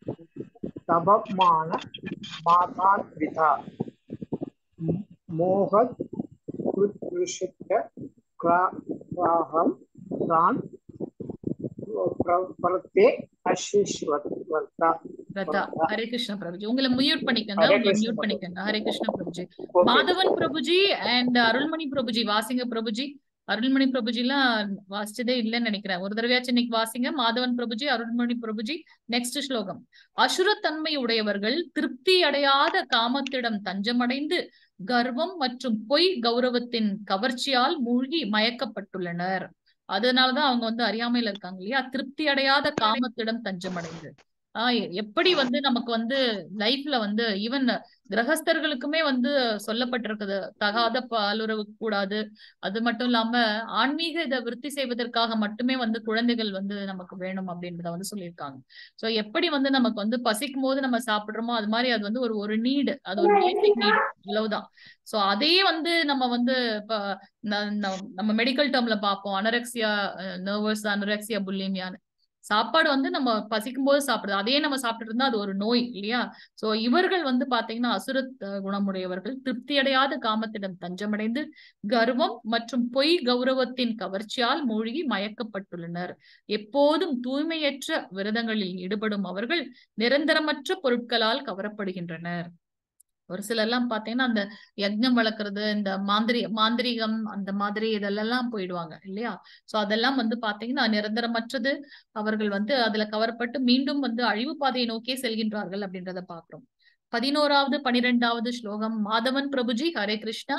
तपमान मातान्विता मोहद कृष्ण ग्राहम प्राण प्रत्ये अशिष्वता ரதா ஹரே கிருஷ்ணா பிரபுஜி உங்களை மியூட் பண்ணிக்கோங்க हरे உங்களை कृष्ण மியூட் माता பண்ணிக்கோங்க ஹரே கிருஷ்ணா பிரபுஜி ओके மாதவன் பிரபுஜி அண்ட் அருள்மணி பிரபுஜி வாசிங்க பிரபுஜி அருள்மணி பிரபுஜி எல்லாம் வாசிச்சதே இல்லைன்னு நினைக்கிறேன் ஒரு தடவையாச்சும் இன்னைக்கு வாசிங்க மாதவன் பிரபுஜி அருள்மணி பிரபுஜி நெக்ஸ்ட் ஸ்லோகம் அசுரத்தன்மை உடையவர்கள் திருப்தி அடையாத காமத்திடம் தஞ்சமடைந்து கர்வம் மற்றும் பொய் கௌரவத்தின் கவர்ச்சியால் மூழ்கி மயக்கப்பட்டுள்ளனர் அதனாலதான் அவங்க வந்து அறியாமையில இருக்காங்க இல்லையா திருப்தி அடையாத காமத்திடம் தஞ்சமடைந்து ஆஹ் எ- எப்படி வந்து நமக்கு வந்து லைஃப்ல வந்து ஈவன் கிரகஸ்தர்களுக்குமே வந்து சொல்லப்பட்டிருக்குது தகாத பாலுறவு கூடாது அது மட்டும் இல்லாம ஆன்மீக இதை விருத்தி செய்வதற்காக மட்டுமே வந்து குழந்தைகள் வந்து நமக்கு வேணும் அப்படின்றத வந்து சொல்லியிருக்காங்க சோ எப்படி வந்து நமக்கு வந்து பசிக்கும் போது நம்ம சாப்பிடுறோமோ அது மாதிரி அது வந்து ஒரு ஒரு நீடு அது ஒரு பேசிக் நீட் இவ்வளவுதான் சோ அதையே வந்து நம்ம வந்து இப்ப ந- ந- நம்ம மெடிக்கல் டேர்ம்ல பார்ப்போம் அனரெக்சியா நர்வஸ் அனரெக்சியா புல்லிமியான்னு சாப்பாடு வந்து நம்ம பசிக்கும் போது சாப்பிடுறது அதையே நம்ம சாப்பிட்டு இருந்தா அது ஒரு நோய் இல்லையா சோ இவர்கள் வந்து பாத்தீங்கன்னா அசுர அஹ், குணமுடையவர்கள் திருப்தியடையாத காமத்திடம் தஞ்சமடைந்து கர்வம் மற்றும் பொய் கௌரவத்தின் கவர்ச்சியால் மூழ்கி மயக்கப்பட்டுள்ளனர் எப்போதும் தூய்மையற்ற விரதங்களில் ஈடுபடும் அவர்கள் நிரந்தரமற்ற பொருட்களால் கவரப்படுகின்றனர் ஒரு சிலர்லாம் பாத்தீங்கன்னா அந்த யக்ஞம் வளர்க்கறது இந்த மாந்திரி மாந்திரீகம் அந்த மாதிரி இதெல்லாம் போயிடுவாங்க இல்லையா சோ அதெல்லாம் வந்து பாத்தீங்கன்னா நிரந்தரமற்றது அவர்கள் வந்து அதுல கவரப்பட்டு மீண்டும் வந்து அழிவு பாதையை நோக்கியே செல்கின்றார்கள் அப்படின்றத பாக்குறோம் பதினோராவது பனிரெண்டாவது ஸ்லோகம் மாதவன் பிரபுஜி ஹரே கிருஷ்ணா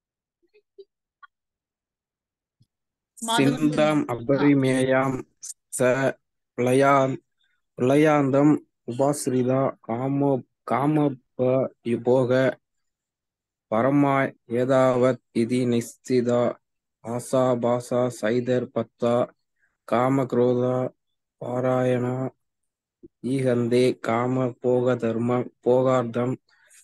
மாதவன் பிரபு சிந்தாம் ஆ, அபரிமேயாம் ச பிரளயான் பிரளயாந்தம் உபாசிரிதா காமோ காமப யுபோக பரமா ஏதாவத் இதி நிச்சிதா ஆசா பாசா சைதர் பத்தா காமக்ரோதா பாராயணா ஈகந்தே காம போக தர்ம போகார்த்தம்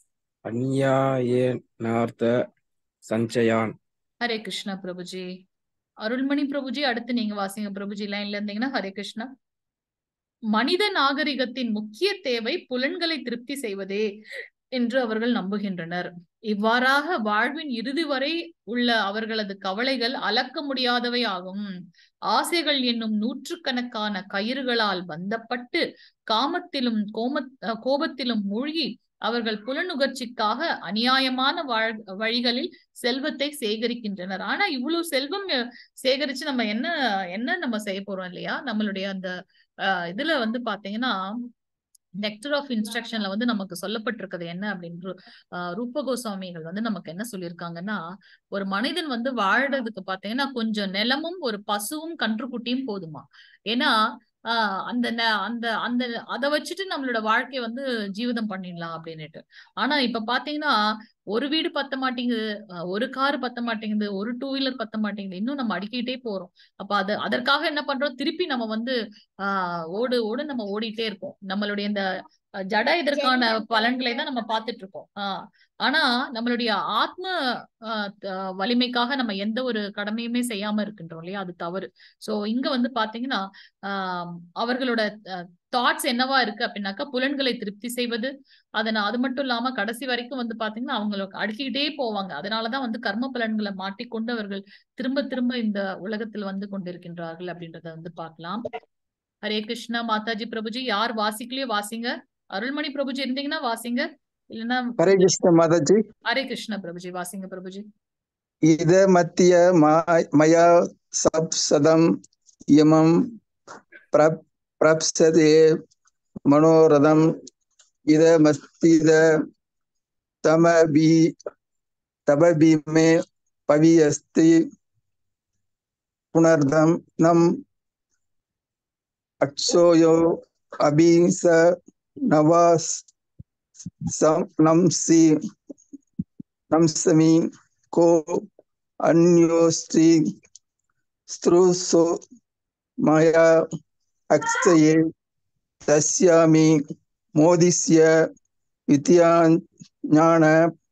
அந்நியாயேனார்த்த சஞ்சயான் ஹரே கிருஷ்ணா பிரபுஜி அருள்மணி பிரபுஜி அடுத்து நீங்க வாசிங்க பிரபுஜி லைன்ல இருந்தீங்கன்னா ஹரே கிருஷ்ணா மனித நாகரிகத்தின் முக்கிய தேவை புலன்களை திருப்தி செய்வதே என்று அவர்கள் நம்புகின்றனர் இவ்வாறாக வாழ்வின் இறுதி வரை உள்ள அவர்களது கவலைகள் அளக்க முடியாதவை ஆகும் ஆசைகள் என்னும் நூற்றுக்கணக்கான கயிறுகளால் பந்தப்பட்டு காமத்திலும் கோம கோபத்திலும் மூழ்கி அவர்கள் புலனுகர்ச்சிக்காக அநியாயமான வாழ் வழிகளில் செல்வத்தை சேகரிக்கின்றனர் ஆனா இவ்வளவு செல்வம் சேகரிச்சு நம்ம என்ன என்ன நம்ம செய்ய போறோம் இல்லையா நம்மளுடைய அந்த அஹ் இதுல வந்து பாத்தீங்கன்னா நெக்டர் ஆஃப் இன்ஸ்ட்ரக்ஷன்ல வந்து நமக்கு சொல்லப்பட்டிருக்கிறது என்ன அப்படின்னு ரூப கோஸ்வாமிகள் வந்து நமக்கு என்ன சொல்லியிருக்காங்கன்னா ஒரு மனிதன் வந்து வாழறதுக்கு பாத்தீங்கன்னா கொஞ்சம் நிலமும் ஒரு பசுவும் கன்றுக்குட்டியும் போதுமா ஏன்னா ஆஹ் அந்த அந்த அந்த அதை வச்சுட்டு நம்மளோட வாழ்க்கைய வந்து ஜீவிதம் பண்ணிடலாம் அப்படின்னுட்டு ஆனா இப்ப பாத்தீங்கன்னா ஒரு வீடு பத்த மாட்டேங்குது ஒரு கார் பத்த மாட்டேங்குது ஒரு டூ வீலர் பத்த மாட்டேங்குது இன்னும் நம்ம அடிக்கிட்டே போறோம் அப்ப அது அதற்காக என்ன பண்றோம் திருப்பி நம்ம வந்து ஆஹ் ஓடு ஓடு நம்ம ஓடிட்டே இருக்கோம் நம்மளுடைய இந்த ஜட இதற்கான பலன்களை தான் நம்ம பார்த்துட்டு இருக்கோம் ஆஹ் ஆனா நம்மளுடைய ஆத்ம வலிமைக்காக நம்ம எந்த ஒரு கடமையுமே செய்யாம இருக்கின்றோம் இல்லையா அது தவறு சோ இங்க வந்து பாத்தீங்கன்னா ஆஹ் அவர்களோட தாட்ஸ் என்னவா இருக்கு அப்படின்னாக்கா புலன்களை திருப்தி செய்வது அதன அது மட்டும் இல்லாம கடைசி வரைக்கும் வந்து பாத்தீங்கன்னா அவங்களுக்கு அடுக்கிக்கிட்டே போவாங்க அதனாலதான் வந்து கர்ம பலன்களை மாட்டிக்கொண்டு அவர்கள் திரும்ப திரும்ப இந்த உலகத்தில் வந்து கொண்டிருக்கின்றார்கள் அப்படின்றத வந்து பார்க்கலாம் ஹரே கிருஷ்ணா மாதாஜி பிரபுஜி யார் வாசிக்கலையோ வாசிங்க அருள்மணி பிரபுஜி இருந்தீங்கன்னா வாசிங்க இல்லைன்னா ஹரே கிருஷ்ண மாதாஜி ஹரே கிருஷ்ண பிரபுஜி வாசிங்க பிரபுஜி இத மத்திய மயா சப் சதம் யமம் பிரப்சதே மனோரதம் இத மத்தித தமபி தபபி மே பவியஸ்தி புனர்தம் நம் அக்ஷோயோ அபிச நவாஸ் நம்சி நம்சமி கோ அந்யோஸ்ரீ ஸ்ருசோ மயா அக்ஷயே தஸ்யாமி மோதிஸ்ய வித்யாஞான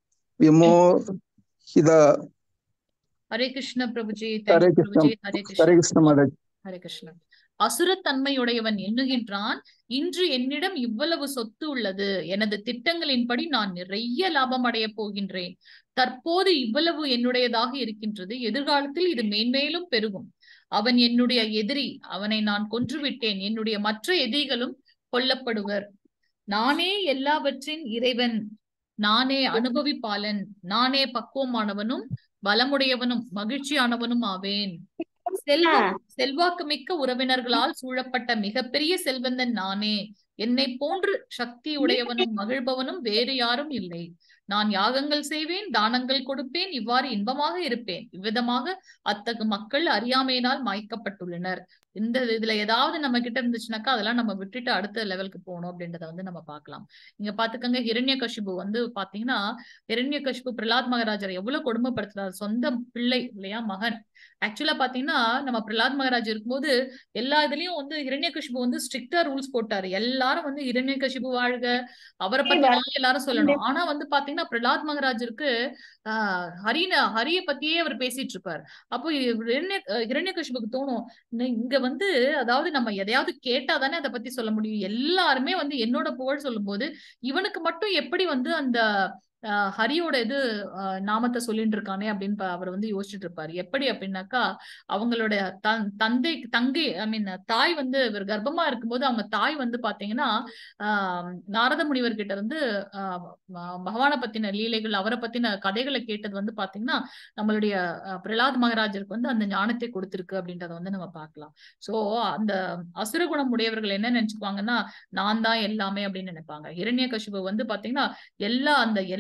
விமோஹிதா ஹரே கிருஷ்ண பிரபுஜி ஹரே தேங்க்யூ கிருஷ்ண பிரபுஜி ஹரே ஹரே கிருஷ்ண கிருஷ்ண மாதாஜி ஹரே கிருஷ்ண அசுரத்தன்மையுடையவன் எண்ணுகின்றான் இன்று என்னிடம் இவ்வளவு சொத்து உள்ளது எனது திட்டங்களின்படி நான் நிறைய லாபம் அடைய போகின்றேன் தற்போது இவ்வளவு என்னுடையதாக இருக்கின்றது எதிர்காலத்தில் இது மேன்மேலும் பெருகும் அவன் என்னுடைய எதிரி அவனை நான் கொன்றுவிட்டேன் என்னுடைய மற்ற எதிரிகளும் கொல்லப்படுவர் நானே எல்லாவற்றின் இறைவன் நானே அனுபவிப்பாளன் நானே பக்குவமானவனும் பலமுடையவனும் மகிழ்ச்சியானவனும் ஆவேன் செல்வம் செல்வாக்கு மிக்க உறவினர்களால் சூழப்பட்ட மிகப்பெரிய செல்வந்தன் நானே என்னை போன்று சக்தி உடையவனும் மகிழ்பவனும் வேறு யாரும் இல்லை நான் யாகங்கள் செய்வேன் தானங்கள் கொடுப்பேன் இவ்வாறு இன்பமாக இருப்பேன் இவ்விதமாக அத்தகு மக்கள் அறியாமையினால் மாய்க்கப்பட்டுள்ளனர் இந்த இதுல ஏதாவது நம்ம கிட்ட இருந்துச்சுனாக்கா அதெல்லாம் நம்ம விட்டுட்டு அடுத்த லெவலுக்கு போகணும் அப்படின்றத வந்து நம்ம பார்க்கலாம் இங்க பாத்துக்கோங்க ஹிரண்ய கஷிபு வந்து பாத்தீங்கன்னா ஹிரண்ய கஷிபு பிரலாத் மகாராஜர் எவ்வளவு கொடுமைப்படுத்துறாரு சொந்த பிள்ளை இல்லையா மகன் ஆக்சுவலா பாத்தீங்கன்னா நம்ம பிரலாத் மகாராஜ் இருக்கும்போது எல்லா இதுலயும் வந்து ஹிரண்யகசிபு வந்து ஸ்ட்ரிக்டா ரூல்ஸ் போட்டாரு எல்லாரும் வந்து ஹிரண்யகசிபு வாழ்க அவரை பத்தி தான் எல்லாரும் சொல்லணும் ஆனா வந்து பாத்தீங்கன்னா பிரலாத் மகாராஜருக்கு ஆஹ் ஹரின ஹரிய பத்தியே அவர் பேசிட்டு இருப்பார் அப்போ ஹிரண்ய ஹிரண்யகசிபுக்கு தோணும் "ந- இங்க வந்து அதாவது நம்ம எதையாவது கேட்டா தானே அதை பத்தி சொல்ல முடியும் எல்லாருமே வந்து என்னோட புகழ் சொல்லும்போது இவனுக்கு மட்டும் எப்படி வந்து அந்த ஆஹ் ஹரியோட இது ஆஹ் நாமத்தை சொல்லிட்டு இருக்கானே அப்படின்னு ப- அவர் வந்து யோசிச்சுட்டு இருப்பாரு எப்படி அப்படின்னாக்கா அவங்களோட தன் தந்தை தங்கை ஐ மீன் தாய் வந்து இவர் கர்ப்பமா இருக்கும்போது அவங்க தாய் வந்து பாத்தீங்கன்னா ஆஹ் நாரத முனிவர் கிட்ட இருந்து ஆஹ் ம- பகவானை பத்தின லீலைகள் அவரை பத்தின கதைகளை கேட்டது வந்து பாத்தீங்கன்னா நம்மளுடைய ஆஹ் பிரலாத் மகாராஜருக்கு வந்து அந்த ஞானத்தை கொடுத்திருக்கு அப்படின்றத வந்து நம்ம பார்க்கலாம் சோ அந்த அசுரகுணம் உடையவர்கள் என்ன நினைச்சுக்குவாங்கன்னா நான் தான் எல்லாமே அப்படின்னு நினைப்பாங்க ஹிரண்ய வந்து பாத்தீங்கன்னா எல்லா அந்த எல்லா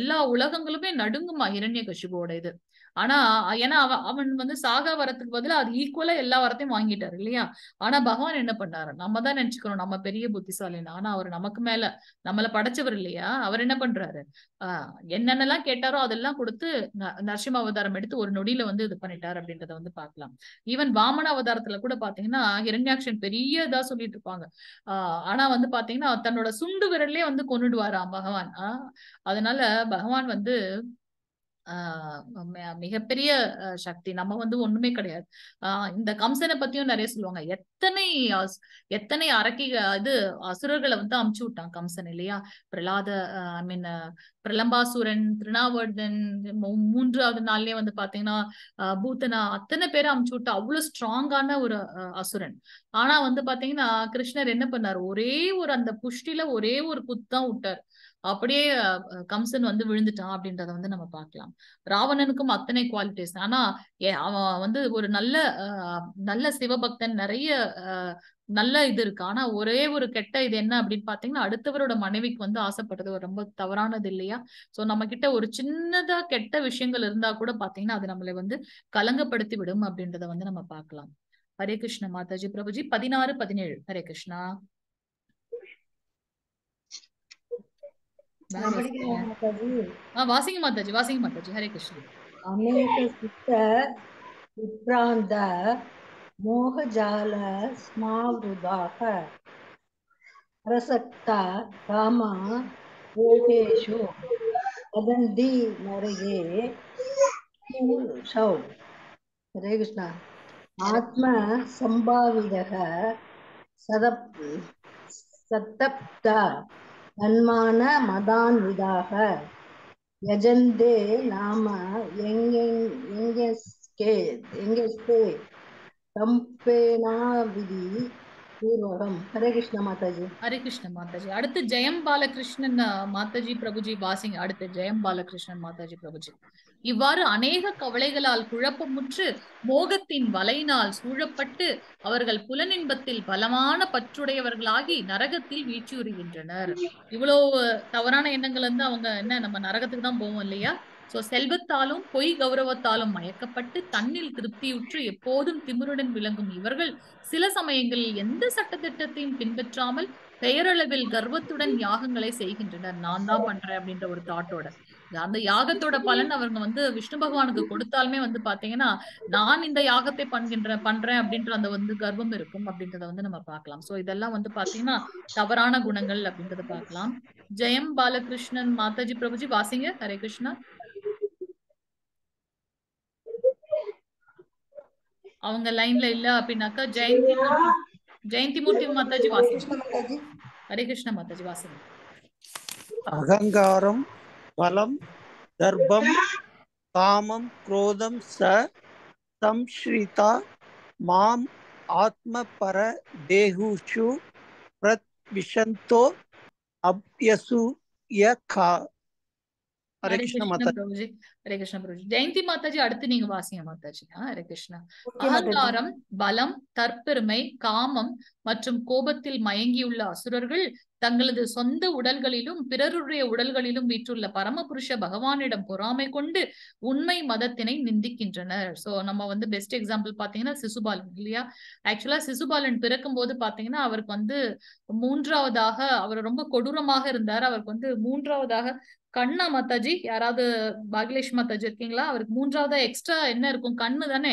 எல்லா உலகங்களுமே நடுங்குமா இரண்ய கசிபோட இது ஆனா ஏன்னா அவன் அவன் வந்து சாகா வரத்துக்கு பதிலா அது ஈக்குவலா எல்லா வரத்தையும் வாங்கிட்டாரு இல்லையா ஆனா பகவான் என்ன பண்ணாரு நம்ம தான் நினைச்சுக்கிறோம் நம்ம பெரிய புத்திசாலின்னு ஆனா அவர் நமக்கு மேல நம்மள படைச்சவர் இல்லையா அவர் என்ன பண்றாரு ஆஹ் என்னென்னலாம் கேட்டாரோ அதெல்லாம் கொடுத்து ந- நரசிம்ம அவதாரம் எடுத்து ஒரு நொடியில வந்து இது பண்ணிட்டாரு அப்படின்றத வந்து பார்க்கலாம் ஈவன் வாமன அவதாரத்துல கூட பாத்தீங்கன்னா ஹிரண்யாக்ஷன் பெரிய இதா சொல்லிட்டு இருப்பாங்க ஆஹ் ஆனா வந்து பாத்தீங்கன்னா தன்னோட சுண்டு விரல்லே வந்து கொன்னுடுவாராம் பகவான் ஆஹ் அதனால பகவான் வந்து ஆஹ் ம- மிகப்பெரிய அஹ், சக்தி நம்ம வந்து ஒண்ணுமே கிடையாது ஆஹ் இந்த கம்சனை பத்தியும் நிறைய சொல்லுவாங்க எத்தனை அஸ்- எத்தனை அரக்கி இது அசுரர்களை வந்து அமுச்சு விட்டான் கம்சன் இல்லையா பிரலாத ஐ மீன் பிரலம்பாசுரன் திருணாவர்தன் மூ- மூன்றாவது நாள்லயே வந்து பாத்தீங்கன்னா ஆஹ் பூத்தனா அத்தனை பேரை அமுச்சு விட்டா அவ்வளவு ஸ்ட்ராங்கான ஒரு அஹ், அசுரன் ஆனா வந்து பாத்தீங்கன்னா கிருஷ்ணர் என்ன பண்ணாரு ஒரே ஒரு அந்த புஷ்டில ஒரே ஒரு குத்து தான் விட்டார் அப்படியே அஹ், அஹ், கம்சன் வந்து விழுந்துட்டான் அப்படின்றத வந்து நம்ம பார்க்கலாம் ராவணனுக்கும் அத்தனை குவாலிட்டிஸ் ஆனா ஏ- அவன் வந்து ஒரு நல்ல அஹ், நல்ல சிவபக்தன் நிறைய அஹ், நல்ல இது இருக்கு ஆனா ஒரே ஒரு கெட்ட இது என்ன அப்படின்னு பாத்தீங்கன்னா அடுத்தவரோட மனைவிக்கு வந்து ஆசைப்படுறது ஒரு ரொம்ப தவறானது இல்லையா சோ நம்ம கிட்ட ஒரு சின்னதா கெட்ட விஷயங்கள் இருந்தா கூட பாத்தீங்கன்னா அது நம்மளை வந்து கலங்கப்படுத்தி விடும் அப்படின்றத வந்து நம்ம பார்க்கலாம் ஹரே கிருஷ்ண மாதாஜி பிரபுஜி பதினாறு பதினேழு ஹரே கிருஷ்ணா நான் வேற படிக்கிறேன் வாசிங்க மாதாஜி ஆஹ் வாசிங்க மாதாஜி வாசிங்க மாதாஜி ஹரே கிருஷ்ணா அநேக சித்த விப்ராந்த மோகஜால ஸ்மாவிருதாக பிரசக்தா காமா யோகேஷு வதந்தி நரகே சௌ ஹரே கிருஷ்ணா ஆத்ம சம்பாவிதக சதப் சத்தப்த தன்மான மதான்விதாக யஜந்தே நாம எங்கெஸ்கே எங்கெஸ்தே கம்பேனாவிதி பூர்வகம் ஹரே கிருஷ்ண மாதாஜி ஹரே கிருஷ்ண மாதாஜி அடுத்து ஜெயம் பாலகிருஷ்ணன் அஹ், மாதாஜி பிரபுஜி வாசிங்க அடுத்து ஜெயம் பாலகிருஷ்ணன் மாதாஜி பிரபுஜி இவ்வாறு அநேக கவலைகளால் குழப்பமுற்று மோகத்தின் வலையினால் சூழப்பட்டு அவர்கள் புலனின்பத்தில் பலமான பற்றுடையவர்களாகி நரகத்தில் வீழ்ச்சியுறுகின்றனர் இவ்வளவு தவறான எண்ணங்கள் வந்து அவங்க என்ன நம்ம நரகத்துக்கு தான் போவோம் இல்லையா சோ செல்வத்தாலும் பொய் கௌரவத்தாலும் மயக்கப்பட்டு தன்னில் திருப்தியுற்று எப்போதும் திமிருடன் விளங்கும் இவர்கள் சில சமயங்களில் எந்த சட்டத்திட்டத்தையும் பின்பற்றாமல் பெயரளவில் கர்வத்துடன் யாகங்களை செய்கின்றனர் நான் தான் பண்றேன் அப்படின்ற ஒரு தாட்டோட அந்த யாகத்தோட பலன் அவங்க வந்து விஷ்ணு பகவானுக்கு கொடுத்தாலுமே வந்து பாத்தீங்கன்னா நான் இந்த யாகத்தை பண்கின்ற பண்றேன் அப்படின்ற அந்த வந்து கர்வம் இருக்கும் அப்படின்றத வந்து நம்ம பார்க்கலாம் சோ இதெல்லாம் வந்து பாத்தீங்கன்னா தவறான குணங்கள் அப்படின்றத பார்க்கலாம் ஜெயம் பாலகிருஷ்ணன் மாதாஜி பிரபுஜி வாசிங்க ஹரே கிருஷ்ணா அவங்க லைன்ல இல்ல அப்படின்னாக்கா ஜெயந்தி மூர்த்தி ஜெயந்தி மூர்த்தி மாதாஜி வாசிங்க ஹரே கிருஷ்ண மாதாஜி வாசிங்க அகங்காரம் பலம் தர்ப்பம் காமம் குரோதம் ச சம்ஸ்ரிதா மாம் ஆத்மபர தேகுஷு பிரத்விஷந்தோ அப்யசூய கா ஹரே ஹரே கிருஷ்ண கிருஷ்ண மாதா பிரபுஜி ஹரே கிருஷ்ண பிரபுஜி ஜெயந்தி மாதாஜி அடுத்து நீங்க வாசிங்க மாதாஜி ஆ, ஹரே கிருஷ்ணா ஓகே மாதாஜி அகங்காரம் பலம் தற்பெருமை காமம் மற்றும் கோபத்தில் மயங்கியுள்ள அசுரர்கள் தங்களது சொந்த உடல்களிலும் பிறருடைய உடல்களிலும் வீற்றுள்ள பரமபுருஷ பகவானிடம் பொறாமை கொண்டு உண்மை மதத்தினை நிந்திக்கின்றனர் சோ நம்ம வந்து பெஸ்ட் எக்ஸாம்பிள் பாத்தீங்கன்னா சிசுபாலன் இல்லையா ஆக்சுவலா சிசுபாலன் பிறக்கும் போது பாத்தீங்கன்னா அவருக்கு வந்து மூன்றாவதாக அவர் ரொம்ப கொடூரமாக இருந்தார் அவருக்கு வந்து மூன்றாவதாக கண்ணா மாதாஜி யாராவது பாகிலேஷ் மாதாஜி இருக்கீங்களா அவருக்கு மூன்றாவதா எக்ஸ்ட்ரா என்ன இருக்கும் கண்ணு தானே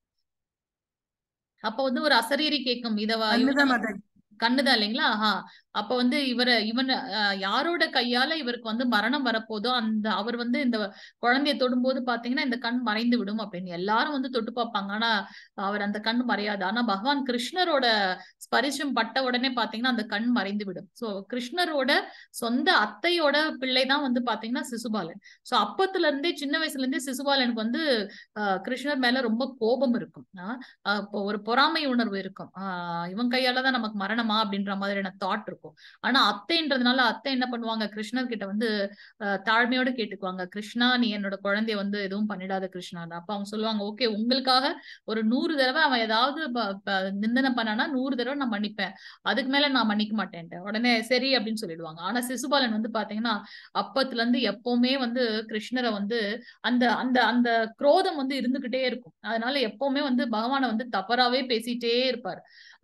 அப்ப வந்து ஒரு அசரீரி கேட்கும் இதவா இவனை கண்ணுதான் வந்து மாதாஜி கண்ணுதான் இல்லைங்களா ஆஹா அப்ப வந்து இவர இவன் அஹ், யாரோட கையால இவருக்கு வந்து மரணம் வரப்போதோ அந்த அவர் வந்து இந்த குழந்தைய தொடும்போது பாத்தீங்கன்னா இந்த கண் மறைந்து விடும் அப்படின்னு எல்லாரும் வந்து தொட்டு பார்ப்பாங்க ஆனா அவர் அந்த கண் மறையாது ஆனா பகவான் கிருஷ்ணரோட ஸ்பரிசம் பட்ட உடனே பாத்தீங்கன்னா அந்த கண் மறைந்து விடும் சோ கிருஷ்ணரோட சொந்த அத்தையோட பிள்ளை தான் வந்து பாத்தீங்கன்னா சிசுபாலன் சோ அப்பத்துல இருந்தே சின்ன வயசுல இருந்தே சிசுபாலனுக்கு வந்து ஆஹ் கிருஷ்ணர் மேல ரொம்ப கோபம் இருக்கும் ஆஹ் ஆஹ் இப்போ ஒரு பொறாமை உணர்வு இருக்கும் ஆஹ் இவன் கையால தான் நமக்கு மரணம் கல்யாணமா அப்படின்ற மாதிரியான தாட் இருக்கும் ஆனா அத்தைன்றதுனால அத்தை என்ன பண்ணுவாங்க கிருஷ்ணர் கிட்ட வந்து அஹ், தாழ்மையோட கேட்டுக்குவாங்க கிருஷ்ணா நீ என்னோட குழந்தைய வந்து எதுவும் பண்ணிடாத கிருஷ்ணா அப்ப அவங்க சொல்லுவாங்க ஓகே உங்களுக்காக ஒரு நூறு தடவை அவன் ஏதாவது ப- ப- நிந்தனை பண்ணானா நூறு தடவை நான் மன்னிப்பேன் அதுக்கு மேல நான் மன்னிக்க மாட்டேன்ட்டேன் உடனே சரி அப்படின்னு சொல்லிடுவாங்க ஆனா சிசுபாலன் வந்து பாத்தீங்கன்னா அப்பத்துல இருந்து எப்பவுமே வந்து கிருஷ்ணரை வந்து அந்த அந்த அந்த குரோதம் வந்து இருந்துகிட்டே இருக்கும் அதனால எப்பவுமே வந்து பகவானை வந்து தவறாவே பேசிட்டே இருப்பார்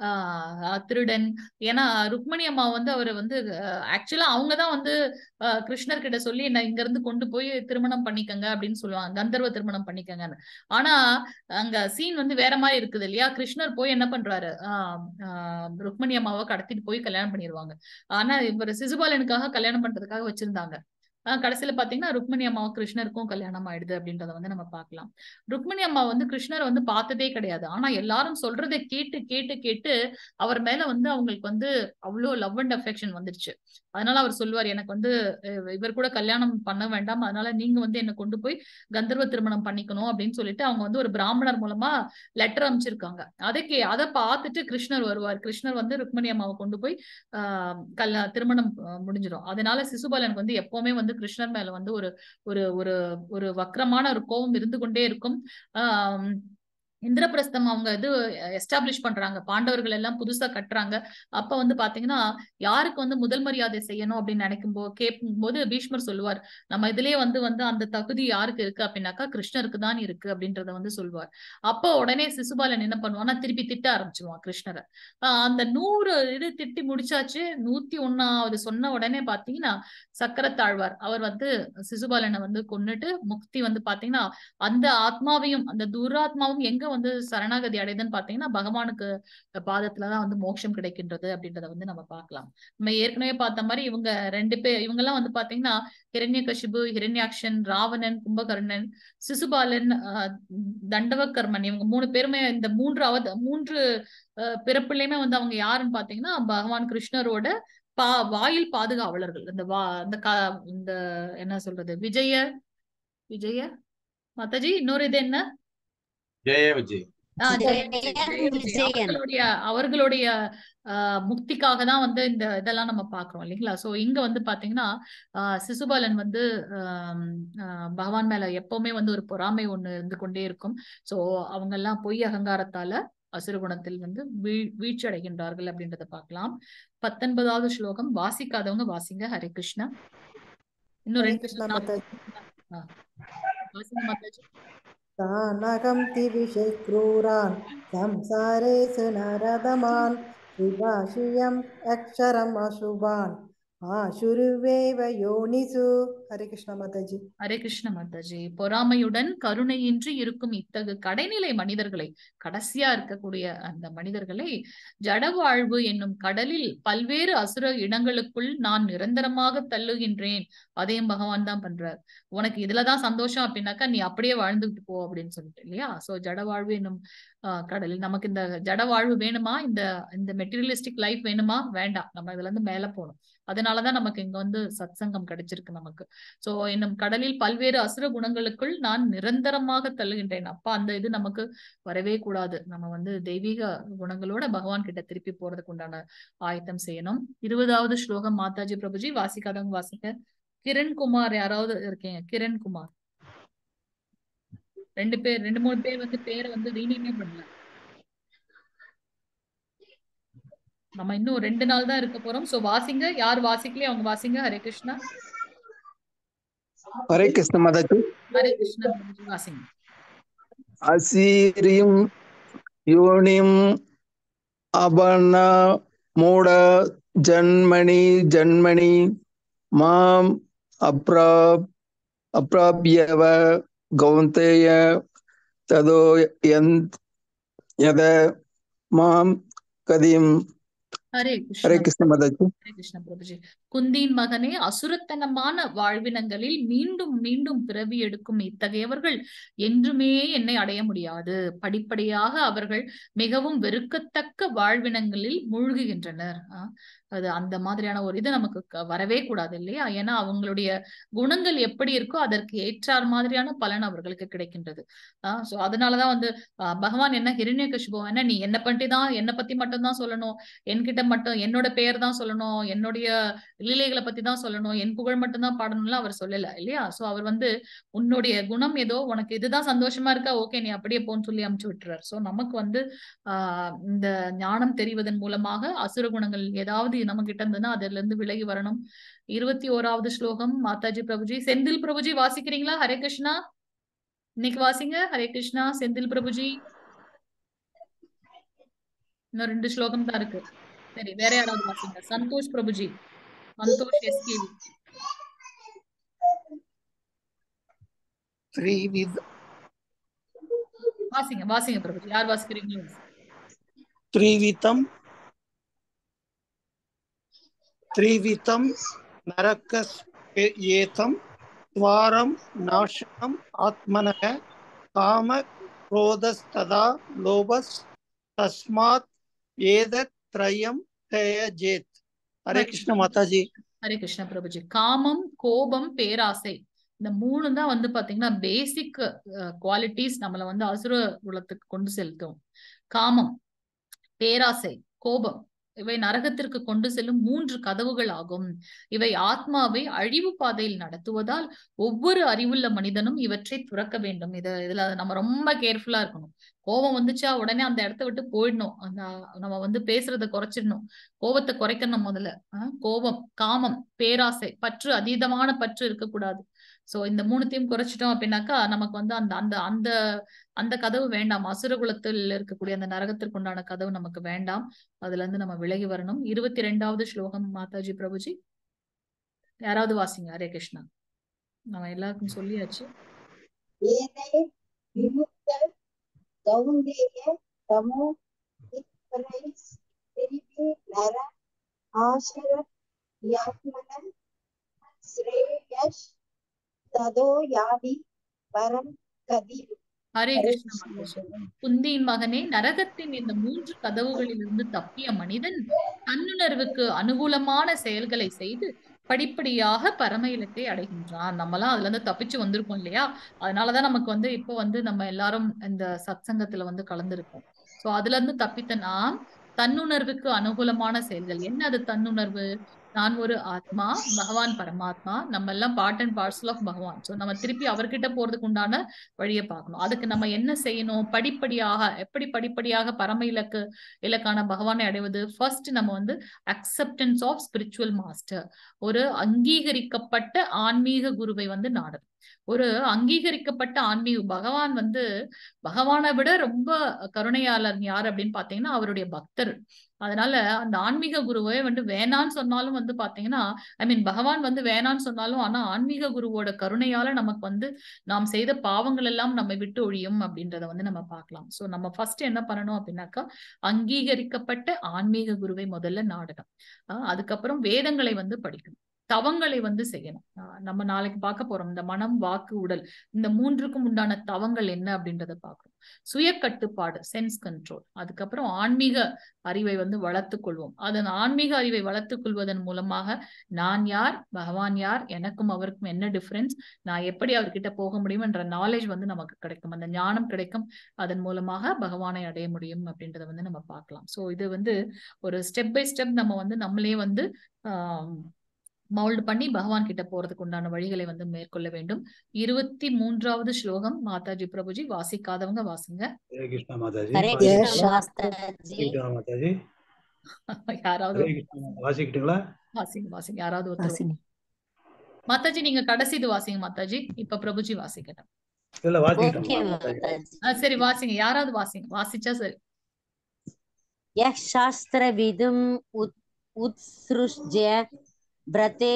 ஆஹ் திருடன் ஏன்னா ருக்மணி அம்மா வந்து அவர் வந்து ஆக்சுவலா அவங்க தான் வந்து ஆஹ் கிருஷ்ணர் கிட்ட சொல்லி என்ன இங்க இருந்து கொண்டு போய் திருமணம் பண்ணிக்கங்க அப்படின்னு சொல்லுவாங்க கந்தர்வ திருமணம் பண்ணிக்கங்கன்னு ஆனா அங்க சீன் வந்து வேற மாதிரி இருக்குது இல்லையா கிருஷ்ணர் போய் என்ன பண்றாரு ஆஹ் ஆஹ் ருக்மணி அம்மாவை கடத்திட்டு போய் கல்யாணம் பண்ணிடுவாங்க ஆனா இவர் சிசுபாலனுக்காக கல்யாணம் பண்றதுக்காக வச்சிருந்தாங்க ஆஹ் கடைசியில பாத்தீங்கன்னா ருக்மணி அம்மாவும் கிருஷ்ணருக்கும் கல்யாணம் ஆயிடுது அப்படின்றத வந்து நம்ம பார்க்கலாம் ருக்மணி அம்மா வந்து கிருஷ்ணர் வந்து பார்த்ததே கிடையாது ஆனா எல்லாரும் சொல்றதை கேட்டு கேட்டு கேட்டு அவர் மேல வந்து அவங்களுக்கு வந்து அவ்வளோ லவ் அண்ட் அஃபெக்ஷன் வந்துருச்சு அதனால அவர் சொல்லுவார் எனக்கு வந்து அஹ், இவர் கூட கல்யாணம் பண்ண வேண்டாம் அதனால நீங்க வந்து என்ன கொண்டு போய் கந்தர்வ திருமணம் பண்ணிக்கணும் அப்படின்னு சொல்லிட்டு அவங்க வந்து ஒரு பிராமணர் மூலமா லெட்டர் அனுப்பிச்சிருக்காங்க அதுக்கு அதை பார்த்துட்டு கிருஷ்ணர் வருவார் கிருஷ்ணர் வந்து ருக்மணி அம்மாவை கொண்டு போய் ஆஹ் கல்யா திருமணம் அஹ், முடிஞ்சிடும் அதனால சிசுபாலனுக்கு வந்து எப்பவுமே வந்து கிருஷ்ணர் மேல வந்து ஒரு ஒரு ஒரு ஒரு வக்ரமான ஒரு கோபம் இருந்து கொண்டே இருக்கும் ஆஹ் இந்திரபிரஸ்தம் அவங்க இது எஸ்டாப்ளிஷ் பண்றாங்க பாண்டவர்கள் எல்லாம் புதுசா கட்டுறாங்க அப்ப வந்து பாத்தீங்கன்னா யாருக்கு வந்து முதல் மரியாதை செய்யணும் அப்படின்னு நினைக்கும் போது கேட்கும் போது பீஷ்மர் சொல்லுவார் நம்ம இதுலயே வந்து வந்து அந்த தகுதி யாருக்கு இருக்கு அப்படின்னாக்கா கிருஷ்ணருக்கு தான் இருக்கு அப்படின்றத வந்து சொல்லுவார் அப்ப உடனே சிசுபாலன் என்ன பண்ணுவான்னா திருப்பி திட்ட ஆரம்பிச்சிருவான் கிருஷ்ணரை ஆஹ் அந்த நூறு இது திட்டி முடிச்சாச்சு நூத்தி ஒன்னாவது சொன்ன உடனே பாத்தீங்கன்னா சக்கரத்தாழ்வார் அவர் வந்து சிசுபாலனை வந்து கொன்னுட்டு முக்தி வந்து பாத்தீங்கன்னா அந்த ஆத்மாவையும் அந்த துராத்மாவும் எங்க வந்து சரணாகதி அடையுதுன்னு பாத்தீங்கன்னா பகவானுக்கு பாதத்துலதான் வந்து மோட்சம் கிடைக்கின்றது அப்படின்றத வந்து நம்ம பார்க்கலாம் நம்ம ஏற்கனவே பார்த்த மாதிரி இவங்க ரெண்டு பேர் இவங்க எல்லாம் வந்து பாத்தீங்கன்னா ஹிரண்யகசிபு ஹிரண்யாக்ஷன் ராவணன் கும்பகர்ணன் சிசுபாலன் ஆஹ் தண்டவக்கர்மன் இவங்க மூணு பேருமே இந்த மூன்று அவத மூன்று ஆஹ் பிறப்புலயுமே வந்து அவங்க யாருன்னு பாத்தீங்கன்னா பகவான் கிருஷ்ணரோட பா வாயில் பாதுகாவலர்கள் இந்த வா இந்த க இந்த என்ன சொல்றது விஜய விஜய மாதாஜி இன்னொரு இது என்ன ஜெய விஜய் ஆஹ் ஜெய ஜெய விஜய், ஜெய விஜய். விஜயன். அவர்களுடைய அவர்களுடைய ஆஹ் முக்திக்காக தான் வந்து இந்த இதெல்லாம் நம்ம பாக்குறோம் இல்லைங்களா சோ இங்க வந்து பாத்தீங்கன்னா ஆஹ் சிசுபாலன் வந்து ஆம், ஆஹ் பகவான் மேல எப்பவுமே வந்து ஒரு பொறாமை ஒண்ணு இருந்து கொண்டே இருக்கும் சோ அவங்க எல்லாம் பொய் அகங்காரத்தால அசுர குணத்தில் வந்து வீழ் வீழ்ச்சி அடைகின்றார்கள் அப்படின்றத பார்க்கலாம் பத்தொன்பதாவது ஸ்லோகம் வாசிக்காதவங்க வாசிங்க ஹரே கிருஷ்ணா இன்னும் ஹரே ரெண்டு கிருஷ்ணா நாலு மாதாஜி ஆ. வாசிங்க மாதாஜி तानहं तिविषे क्रूरान् संसारेषु नरदमान् विभाषियम् अक्षरम् अशुभान् आशुरुवेव योनिषु हरे कृष्ण माताजी ஹரே கிருஷ்ண மாதாஜி பொறாமையுடன் கருணையின்றி இருக்கும் இத்தகு கடைநிலை மனிதர்களை கடைசியா இருக்கக்கூடிய அந்த மனிதர்களை ஜடவாழ்வு என்னும் கடலில் பல்வேறு அசுர இடங்களுக்குள் நான் நிரந்தரமாக தள்ளுகின்றேன் அதையும் பகவான் தான் பண்றார் உனக்கு இதுலதான் சந்தோஷம் அப்படின்னாக்கா நீ அப்படியே வாழ்ந்துட்டு போ அப்படின்னு சொல்லிட்டு இல்லையா சோ ஜடவாழ்வு என்னும் ஆஹ் கடலில் நமக்கு இந்த ஜடவாழ்வு வேணுமா இந்த இந்த மெட்டீரியலிஸ்டிக் லைஃப் வேணுமா வேண்டாம் நம்ம இதுல இருந்து மேல போகணும் அதனாலதான் நமக்கு இங்க வந்து சத்சங்கம் கிடைச்சிருக்கு நமக்கு சோ இன்னும் கடலில் பல்வேறு அசுர குணங்களுக்குள் நான் நிரந்தரமாக தள்ளுகின்றேன் அப்ப அந்த இது நமக்கு வரவே கூடாது நம்ம வந்து தெய்வீக குணங்களோட பகவான் கிட்ட திருப்பி போறதுக்கு உண்டான ஆயத்தம் செய்யணும் இருபதாவது ஸ்லோகம் மாதாஜி பிரபுஜி வாசிக்காதவங்க வாசிக்க கிரண் குமார் யாராவது இருக்கீங்க கிரண் குமார் ரெண்டு பேர் ரெண்டு மூணு பேர் வந்து பேரை வந்து ரீநேமே பண்ணல நம்ம இன்னும் ரெண்டு நாள் தான் இருக்க போறோம் சோ வாசிங்க யார் வாசிக்கலையே அவங்க வாசிங்க ஹரே கிருஷ்ணா हरे कृष्ण माताजी ஹரே கிருஷ்ணா பிரபுஜி வாசிங்க असीरिं योनिम् अबन मूढ जन्मनि जन्मनि माम् अप्रा अप्राप्यव कौन्तेय तदो यन्त यद मां कदिं ஹரே हरे கிருஷ்ணா कृष्ण माताजी ஹரே கிருஷ்ணா பிரபுஜி குந்தியின் மகனே அசுரத்தனமான வாழ்வினங்களில் மீண்டும் மீண்டும் பிறவி எடுக்கும் இத்தகையவர்கள் என்றுமே என்னை அடைய முடியாது படிப்படியாக அவர்கள் மிகவும் வெறுக்கத்தக்க வாழ்வினங்களில் மூழ்குகின்றனர் ஆஹ் அது அந்த மாதிரியான ஒரு இது நமக்கு க- வரவே கூடாது இல்லையா ஏன்னா அவங்களுடைய குணங்கள் எப்படி இருக்கோ அதற்கு ஏற்றார் மாதிரியான பலன் அவர்களுக்கு கிடைக்கின்றது ஆஹ் சோ அதனாலதான் வந்து ஆஹ் பகவான் என்ன ஹிரண்யகசிபு என்ன நீ என்ன பற்றி தான் என்னை பத்தி மட்டும் தான் சொல்லணும் என்கிட்ட மட்டும் என்னோட பெயர் தான் சொல்லணும் என்னுடைய லீலைகளை பத்தி தான் சொல்லணும் என் புகழ் மட்டும் தான் பாடணும்லாம் அவர் சொல்லல இல்லையா சோ அவர் வந்து உன்னுடைய குணம் ஏதோ உனக்கு இதுதான் சந்தோஷமா இருக்கா ஓகே நீ அப்படியே போன்னு சொல்லி அமுச்சு விட்டுறாரு சோ நமக்கு வந்து ஆஹ் இந்த ஞானம் தெரிவதன் மூலமாக அசுர குணங்கள் ஏதாவது நம்ம கிட்ட இருந்ததுன்னா அதுல இருந்து விலகி வரணும் இருபத்தி ஓராவது ஸ்லோகம் மாதாஜி பிரபுஜி செந்தில் பிரபுஜி வாசிக்கிறீங்களா ஹரே கிருஷ்ணா இன்னைக்கு வாசிங்க ஹரே கிருஷ்ணா செந்தில் பிரபுஜி இன்னும் ரெண்டு ஸ்லோகம் தான் இருக்கு சரி வேற யாராவது வாசிங்க சந்தோஷ் பிரபுஜி சந்தோஷ் எஸ்கேவி त्रिविध வாசிங்க வாசிங்க பிரபுஜி யார் வாசிக்கிறீங்களோ त्रिविधं त्रिविधं नरकस्येतं द्वारं नाशनम् आत्मनः कामक्रोधस्तदा लोभस्तस्मात् एतत् त्रयं त्यजेत् हरे कृष्ण माता जी ஹரே கிருஷ்ண பிரபுஜி காமம் கோபம் பேராசை இந்த மூணு தான் வந்து பாத்தீங்கன்னா பேசிக் குவாலிட்டிஸ் நம்மள வந்து அசுர குலத்துக்கு கொண்டு செலுத்தும் காமம் பேராசை கோபம் இவை நரகத்திற்கு கொண்டு செல்லும் மூன்று கதவுகள் ஆகும் இவை ஆத்மாவை அழிவு பாதையில் நடத்துவதால் ஒவ்வொரு அறிவுள்ள மனிதனும் இவற்றை துறக்க வேண்டும் இத இதுல நம்ம ரொம்ப கேர்ஃபுல்லா இருக்கணும் கோபம் வந்துச்சா உடனே அந்த இடத்த விட்டு போயிடணும் அந்த நம்ம வந்து பேசுறத குறைச்சிடணும் கோபத்தை குறைக்கணும் முதல்ல ஆஹ் கோபம் காமம் பேராசை பற்று அதீதமான பற்று இருக்கக்கூடாது சோ இந்த மூணுத்தையும் குறைச்சிட்டோம் அப்படின்னாக்கா நமக்கு வந்து அந்த அந்த அந்த அந்த கதவு வேண்டாம் அசுர குலத்தில் இருக்கக்கூடிய அந்த நரகத்திற்கு உண்டான கதவு நமக்கு வேண்டாம் அதுல இருந்து நம்ம விலகி வரணும் இருபத்தி ரெண்டாவது ஸ்லோகம் மாதாஜி பிரபுஜி யாராவது வாசிங்க ஹரே கிருஷ்ணா நம்ம எல்லாருக்கும் சொல்லியாச்சு ஏதை விமுக்த கௌந்தேய தமோ இத்வரை திரிபி நர ஆசர யாத்மன ஸ்ரேயஸ் ததோ யாதி பரம் கதிர் ஹரே கிருஷ்ண மாதாஜி குந்தியின் மகனே நரகத்தின் இந்த மூன்று கதவுகளிலிருந்து தப்பிய மனிதன் தன்னுணர்வுக்கு அனுகூலமான செயல்களை செய்து படிப்படியாக பரம இலக்கை அடைகின்றான் நம்மலாம் அதுல இருந்து தப்பிச்சு வந்திருக்கோம் இல்லையா அதனாலதான் நமக்கு வந்து இப்போ வந்து நம்ம எல்லாரும் இந்த சத்சங்கத்துல வந்து கலந்துருக்கோம் சோ அதுல இருந்து தப்பித்த நாம் தன்னுணர்வுக்கு அனுகூலமான செயல்கள் என்ன அது தன்னுணர்வு நான் ஒரு ஆத்மா பகவான் பரமாத்மா நம்ம எல்லாம் பார்ட் அண்ட் பார்சல் ஆஃப் பகவான் சோ நம்ம திருப்பி அவர்கிட்ட போறதுக்கு உண்டான வழியை பார்க்கணும் அதுக்கு நம்ம என்ன செய்யணும் படிப்படியாக எப்படி படிப்படியாக பரம இலக்கு இலக்கான பகவானை அடைவது ஃபர்ஸ்ட் நம்ம வந்து அக்செப்டன்ஸ் ஆஃப் ஸ்பிரிச்சுவல் மாஸ்டர் ஒரு அங்கீகரிக்கப்பட்ட ஆன்மீக குருவை வந்து நாடுது ஒரு அங்கீகரிக்கப்பட்ட ஆன்மீக பகவான் வந்து பகவானை விட ரொம்ப கருணையாளர் யார் அப்படின்னு பாத்தீங்கன்னா அவருடைய பக்தர் அதனால அந்த ஆன்மீக குருவை வந்து வேணான்னு சொன்னாலும் வந்து பாத்தீங்கன்னா ஐ மீன் பகவான் வந்து வேணான்னு சொன்னாலும் ஆனா ஆன்மீக குருவோட கருணையால நமக்கு வந்து நாம் செய்த பாவங்கள் எல்லாம் நம்மை விட்டு ஒழியும் அப்படின்றத வந்து நம்ம பார்க்கலாம் சோ நம்ம ஃபர்ஸ்ட் என்ன பண்ணணும் அப்படின்னாக்கா அங்கீகரிக்கப்பட்ட ஆன்மீக குருவை முதல்ல நாடணும் ஆஹ் அதுக்கப்புறம் வேதங்களை வந்து படிக்கணும் தவங்களை வந்து செய்யணும் ஆஹ் நம்ம நாளைக்கு பார்க்க போறோம் இந்த மனம் வாக்கு உடல் இந்த மூன்றுக்கும் உண்டான தவங்கள் என்ன அப்படின்றத பார்க்கணும் சுய கட்டுப்பாடு சென்ஸ் கண்ட்ரோல் அதுக்கப்புறம் ஆன்மீக அறிவை வந்து வளர்த்துக் கொள்வோம் அதன் ஆன்மீக அறிவை வளர்த்துக் கொள்வதன் மூலமாக நான் யார் பகவான் யார் எனக்கும் அவருக்கும் என்ன டிஃபரன்ஸ் நான் எப்படி அவர்கிட்ட போக முடியும் என்ற நாலேஜ் வந்து நமக்கு கிடைக்கும் அந்த ஞானம் கிடைக்கும் அதன் மூலமாக பகவானை அடைய முடியும் அப்படின்றத வந்து நம்ம பார்க்கலாம் சோ இது வந்து ஒரு ஸ்டெப் பை ஸ்டெப் நம்ம வந்து நம்மளே வந்து ஆஹ் மவுல்ட் பண்ணி பகவான் கிட்ட போறதுக்கு உண்டான வழிகளை வந்து மேற்கொள்ள வேண்டும் இருபத்தி மூன்றாவது ஸ்லோகம் மாதாஜி பிரபுஜி வாசிக்காதவங்க வாசிங்க ஹரே கிருஷ்ணா மாதாஜி ஹரே வாசிக்கிட்டீங்களா? கிருஷ்ணா மாதாஜி வாசிக்கிட்டீங்களா மாதாஜி யாராவது ஹரே கிருஷ்ணா வாசிக்கிட்டீங்களா வாசிங்க வாசிங்க யாராவது ஒருத்தர் மாதாஜி நீங்க கடைசி இது வாசிங்க மாதாஜி இப்ப பிரபுஜி வாசிக்கட்டும் இல்ல வாசிக்கிட்டோம் ஓகே மாதாஜி மாதாஜி ஆ, சரி வாசிங்க யாராவது வாசிங்க வாசிச்சா சரி यः शास्त्रविदुम् उत् उत्सृज्य व्रते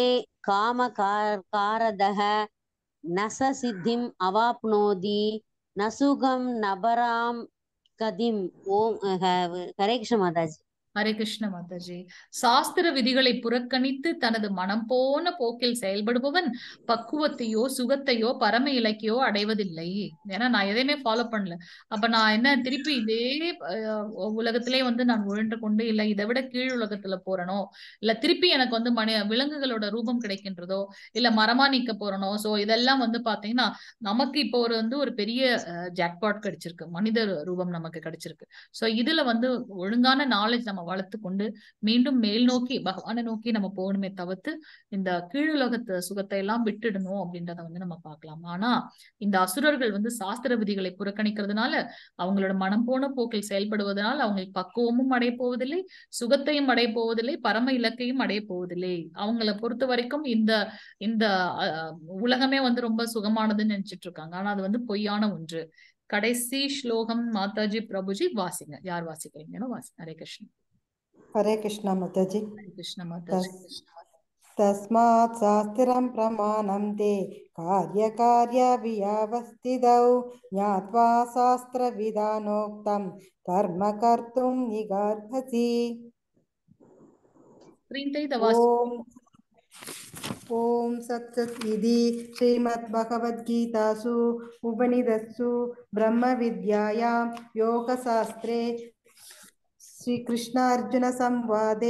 कामकारदः न स सिद्धिम् अवाप्नोति न सुखं न परां गतिम् ओम हरे कृष्ण माताजी ஹரே கிருஷ்ண மாதாஜி சாஸ்திர விதிகளை புறக்கணித்து தனது மனம் போன போக்கில் செயல்படுபவன் பக்குவத்தையோ சுகத்தையோ பரம இலக்கையோ அடைவதில்லை ஏன்னா நான் எதையுமே ஃபாலோ பண்ணல அப்ப நான் என்ன திருப்பி இதே அஹ், உலகத்திலே வந்து நான் உழன்று கொண்டு இல்ல இதை விட கீழ் உலகத்துல போறனோ இல்ல திருப்பி எனக்கு வந்து மனி விலங்குகளோட ரூபம் கிடைக்கின்றதோ இல்ல மரமா நிக்க போறனோ சோ இதெல்லாம் வந்து பாத்தீங்கன்னா நமக்கு இப்போ ஒரு வந்து ஒரு பெரிய ஜாக்பாட் கிடைச்சிருக்கு மனித ரூபம் நமக்கு கிடைச்சிருக்கு சோ இதுல வந்து ஒழுங்கான நாலேஜ் நம்ம வளர்த்து கொண்டு மீண்டும் மேல் நோக்கி பகவானை நோக்கி நம்ம போகணுமே தவிர்த்து இந்த கீழுலகத்து சுகத்தை எல்லாம் விட்டுடணும் அப்படின்றத வந்து நம்ம பார்க்கலாம் ஆனா இந்த அசுரர்கள் வந்து சாஸ்திர விதிகளை புறக்கணிக்கிறதுனால அவங்களோட மனம் போன போக்கில் செயல்படுவதனால் அவங்களுக்கு பக்குவமும் அடைய போவதில்லை சுகத்தையும் அடைய போவதில்லை பரம இலக்கையும் அடைய போவதில்லை அவங்கள பொறுத்த வரைக்கும் இந்த இந்த அஹ், உலகமே வந்து ரொம்ப சுகமானதுன்னு நினைச்சிட்டு இருக்காங்க ஆனா அது வந்து பொய்யான ஒன்று கடைசி ஸ்லோகம் மாதாஜி பிரபுஜி வாசிங்க யார் வாசிக்கிறீங்கன்னு வாசி ஹரே கிருஷ்ணன் हरे कृष्ण माताजी ஹரே கிருஷ்ண மாதாஜி तस् तस्मात् शास्त्रं प्रमाणं ते कार्यकार्यव्यवस्थितौ ज्ञात्वा शास्त्रविधानोक्तं कर्म कर्तुं निगर्हसि ஸ்ரீந்தை வாசி ॐ ॐ सत्सत् इति श्रीमद्भगवद्गीतासु उपनिषत्सु ब्रह्मविद्यायां योगशास्त्रे श्रीकृष्णार्जुनसंवादे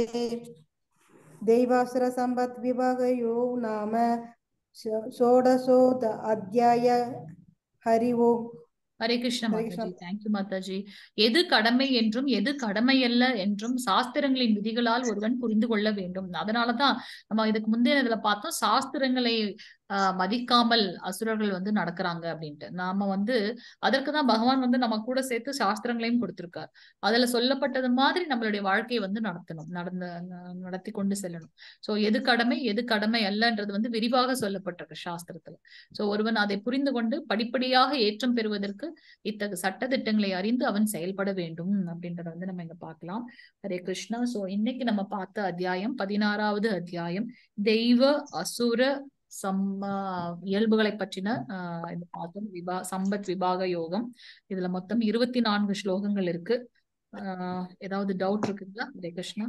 दैवासुरसम्पद्विभागयो नाम षो- षोडशोऽध अध्याय हरि ओम् ஹரே கிருஷ்ண हरे कृष्ण மாதாஜி தேங்க்யூ மாதாஜி எது கடமை என்றும் எது கடமை அல்ல என்றும் சாஸ்திரங்களின் விதிகளால் ஒருவன் புரிந்து கொள்ள வேண்டும் அதனாலதான் நம்ம இதுக்கு முந்தைய இதுல பார்த்தோம் சாஸ்திரங்களை ஆஹ் மதிக்காமல் அசுரர்கள் வந்து நடக்கிறாங்க அப்படின்ட்டு நாம வந்து அதற்கு தான் பகவான் வந்து நம்ம கூட சேர்த்து சாஸ்திரங்களையும் கொடுத்திருக்கார் அதுல சொல்லப்பட்டது மாதிரி நம்மளுடைய வாழ்க்கையை வந்து நடத்தணும் நடந்த ந- நடத்தி கொண்டு செல்லணும் சோ எது கடமை எது கடமை அல்லன்றது வந்து விரிவாக சொல்லப்பட்டிருக்கு சாஸ்திரத்துல சோ ஒருவன் அதை புரிந்து கொண்டு படிப்படியாக ஏற்றம் பெறுவதற்கு இத்தகு சட்ட திட்டங்களை அறிந்து அவன் செயல்பட வேண்டும் அப்படின்றத வந்து நம்ம இங்க பார்க்கலாம் ஹரே கிருஷ்ணா சோ இன்னைக்கு நம்ம பார்த்த அத்தியாயம் பதினாறாவது அத்தியாயம் தெய்வ அசுர சம்ம இயல்புகளை பற்றின ஆஹ் இது பார்த்தோம் விபா சம்பத் விபாக யோகம் இதுல மொத்தம் இருபத்தி நான்கு ஸ்லோகங்கள் இருக்கு ஆஹ் ஏதாவது டவுட் இருக்குங்களா ஹரே கிருஷ்ணா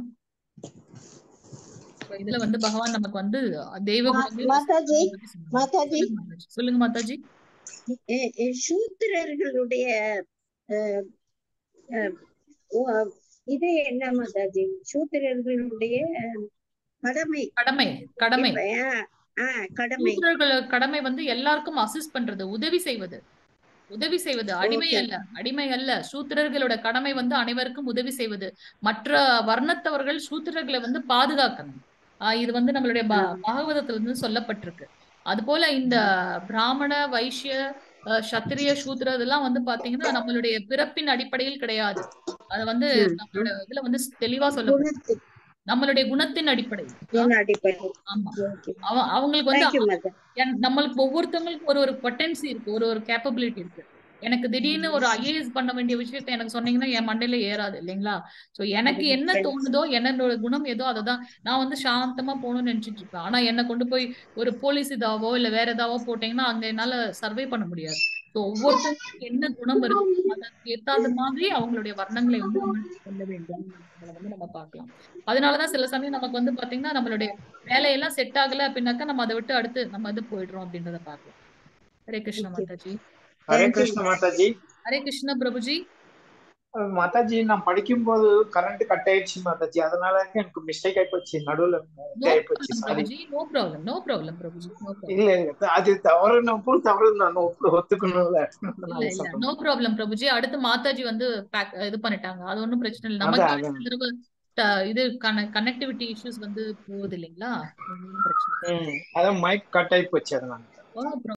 So இதுல வந்து பகவான் நமக்கு வந்து தெய்வ மா- குணங்கள் மாதாஜி அசுரங்களை பத்தி சொன்னாங்க மாதாஜி சொல்லுங்க மாதாஜி சொல்லுங்க மாதாஜி எ- எ- சூத்திரர்களுடைய அஹ், அஹ், ஓ- இது என்ன மாதாஜி சூத்திரர்களுடைய அஹ், கடமை கடமை கடமை இப்ப அஹ், அஹ், கடமை சூத்திரர்கள் கடமை வந்து எல்லாருக்கும் அசிஸ்ட் பண்றது உதவி செய்வது உதவி செய்வது அடிமை ஓகே அல்ல அடிமை அல்ல சூத்திரர்களோட கடமை வந்து அனைவருக்கும் உதவி செய்வது மற்ற வர்ணத்தவர்கள் சூத்திரர்களை வந்து பாதுகாக்கணும் ஆஹ் இது வந்து நம்மளுடைய ப பாகவதத்துல வந்து சொல்லப்பட்டிருக்கு அது போல இந்த பிராமண வைஷ்ய அஹ், சத்திரிய சூத்திர இதெல்லாம் வந்து பாத்தீங்கன்னா நம்மளுடைய பிறப்பின் அடிப்படையில் கிடையாது அது வந்து ம், நம்மளோட ம். இதுல வந்து தெளிவா சொல்லப்பட்டிருக்கு குணத்து நம்மளுடைய குணத்தின் அடிப்படையில் என் அடிப்படை ஆமா ஓகே அவ அவங்களுக்கு வந்து தேங்க்யூ மாதா என்- நம்மளுக்கு ஒவ்வொருத்தவங்களுக்கும் ஒரு ஒரு பொட்டன்சி இருக்கு ஒரு ஒரு கேப்பபிலிட்டி இருக்கு எனக்கு திடீர்னு ஒரு ஐஏஎஸ் பண்ண வேண்டிய விஷயத்த எனக்கு சொன்னீங்கன்னா என் மண்டையில ஏறாது இல்லைங்களா சோ எனக்கு என்ன தோணுதோ என்னோட குணம் ஏதோ அததான் நான் வந்து சாந்தமா போகணும்னு நினைச்சிட்டு இருப்பேன் ஆனா என்ன கொண்டு போய் ஒரு போலீஸ் இதாவோ இல்ல வேற ஏதாவோ போட்டீங்கன்னா அங்க என்னால சர்வே பண்ண முடியாது சோ ஒவ்வொருத்தவங்களுக்கும் என்ன குணம் இருக்கு அதற்கு ஏத்தாத மாதிரி அவங்களுடைய வர்ணங்களை வந்து நம்ம சொல்ல வேண்டும் அதை வந்து நம்ம பார்க்கலாம் அதனாலதான் சில சமயம் நமக்கு வந்து பாத்தீங்கன்னா நம்மளுடைய வேலையெல்லாம் செட் ஆகல அப்படின்னாக்கா நம்ம அதை விட்டு அடுத்து நம்ம இது போயிடுறோம் அப்படின்றத பார்க்கலாம் ஹரே கிருஷ்ண மாதாஜி ஹரே தேங்க்யூ கிருஷ்ண மாதாஜி ஹரே கிருஷ்ண பிரபுஜி அஹ் மாதாஜி நான் படிக்கும்போது கரண்ட் கட் ஆயிடுச்சு மாதாஜி அதனால எனக்கு மிஸ்டேக் ஆயிப்போச்சு நடுவுல நோ இது ஆயிப்போச்சு ப்ராப்ளம் சாரி பிரபுஜி நோ ப்ராப்ளம் நோ ப்ராப்ளம் பிரபுஜி நோ ப்ராப்ளம் இல்ல இல்ல அது தவறு நம்ம தவறு நான் ஒப்பு- ஒத்துக்கணும்ல இல்ல அதனால இல்ல சொல்றேன் நோ ப்ராப்ளம் பிரபுஜி அடுத்து மாதாஜி வந்து pack- இது பண்ணிட்டாங்க அது ஒன்றும் பிரச்சனை இல்லை அதான் நமக்கே அதான் சில தடவை ட- இது கனெக்டிவிட்டி இஷ்யூஸ் வந்து போகுது இல்லைங்களா ஒன்றும் பிரச்சனை இல்லை ம் அதான் மைக் கட் ஆயிப்போச்சு அதனால ஒன்றும்